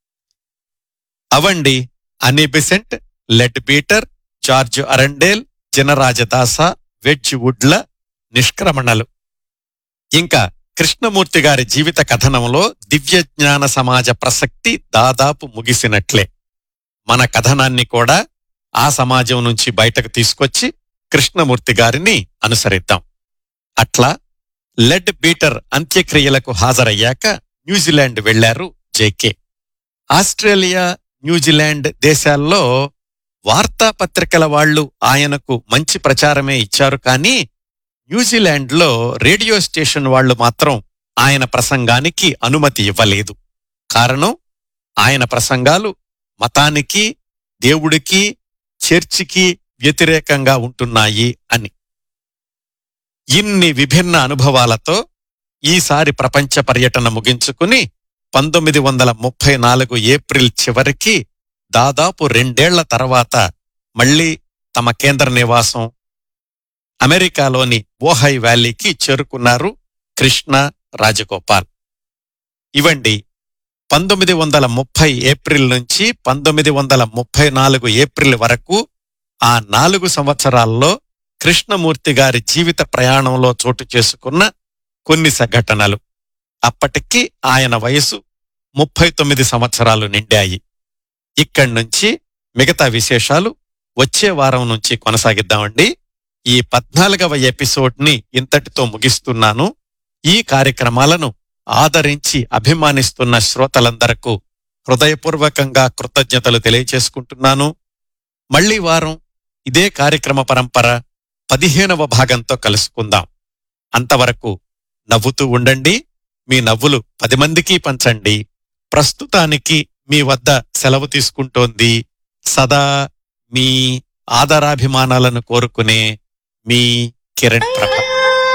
అవండి Annie Besant Leadbeater George Arundale Jinarajadasa వెడ్జి వుడ్ల నిష్క్రమణలు ఇంకా కృష్ణమూర్తి గారి జీవిత కథనంలో దివ్యజ్ఞాన సమాజ ప్రసక్తి దాదాపు ముగిసినట్లే మన కథనాన్ని కూడా ఆ సమాజం నుంచి బయటకు తీసుకొచ్చి కృష్ణమూర్తి గారిని అనుసరిద్దాం అట్లా లెడ్ బీటర్ అంత్యక్రియలకు హాజరయ్యాక న్యూజిలాండ్ వెళ్లారు జేకే ఆస్ట్రేలియా న్యూజిలాండ్ దేశాల్లో వార్తాపత్రికల వాళ్లు ఆయనకు మంచి ప్రచారమే ఇచ్చారు కానీ న్యూజిలాండ్లో రేడియో స్టేషన్ వాళ్లు మాత్రం ఆయన ప్రసంగానికి అనుమతి ఇవ్వలేదు కారణం ఆయన ప్రసంగాలు మతానికి దేవుడికి చర్చికి వ్యతిరేకంగా ఉంటున్నాయి అని ఇన్ని విభిన్న అనుభవాలతో ఈసారి ప్రపంచ పర్యటన ముగించుకుని పంతొమ్మిది వందల ముప్పై నాలుగు ఏప్రిల్ చివరికి దాదాపు రెండేళ్ల తర్వాత మళ్లీ తమ కేంద్ర నివాసం అమెరికాలోని ఓహై వ్యాలీకి చేరుకున్నారు కృష్ణ రాజగోపాల్ ఇవండి పంతొమ్మిది వందల ముప్పై ఏప్రిల్ నుంచి పంతొమ్మిది వందల ముప్పై నాలుగు ఏప్రిల్ వరకు ఆ నాలుగు సంవత్సరాల్లో కృష్ణమూర్తి గారి జీవిత ప్రయాణంలో చోటు చేసుకున్న కొన్ని సంఘటనలు అప్పటికి ఆయన వయసు ముప్పై తొమ్మిది సంవత్సరాలు నిండాయి ఇక్కడి నుంచి మిగతా విశేషాలు వచ్చే వారం నుంచి కొనసాగిద్దామండి ఈ పద్నాలుగవ ఎపిసోడ్ని ఇంతటితో ముగిస్తున్నాను ఈ కార్యక్రమాలను ఆదరించి అభిమానిస్తున్న శ్రోతలందరకు హృదయపూర్వకంగా కృతజ్ఞతలు తెలియచేసుకుంటున్నాను మళ్ళీ వారం ఇదే కార్యక్రమ పరంపర పదిహేనవ భాగంతో కలుసుకుందాం అంతవరకు నవ్వుతూ ఉండండి మీ నవ్వులు పది మందికి పంచండి ప్రస్తుతానికి మీ వద్ద సెలవు తీసుకుంటోంది సదా మీ ఆదరాభిమానాలను కోరుకునే మీ కిరణ్ ప్రప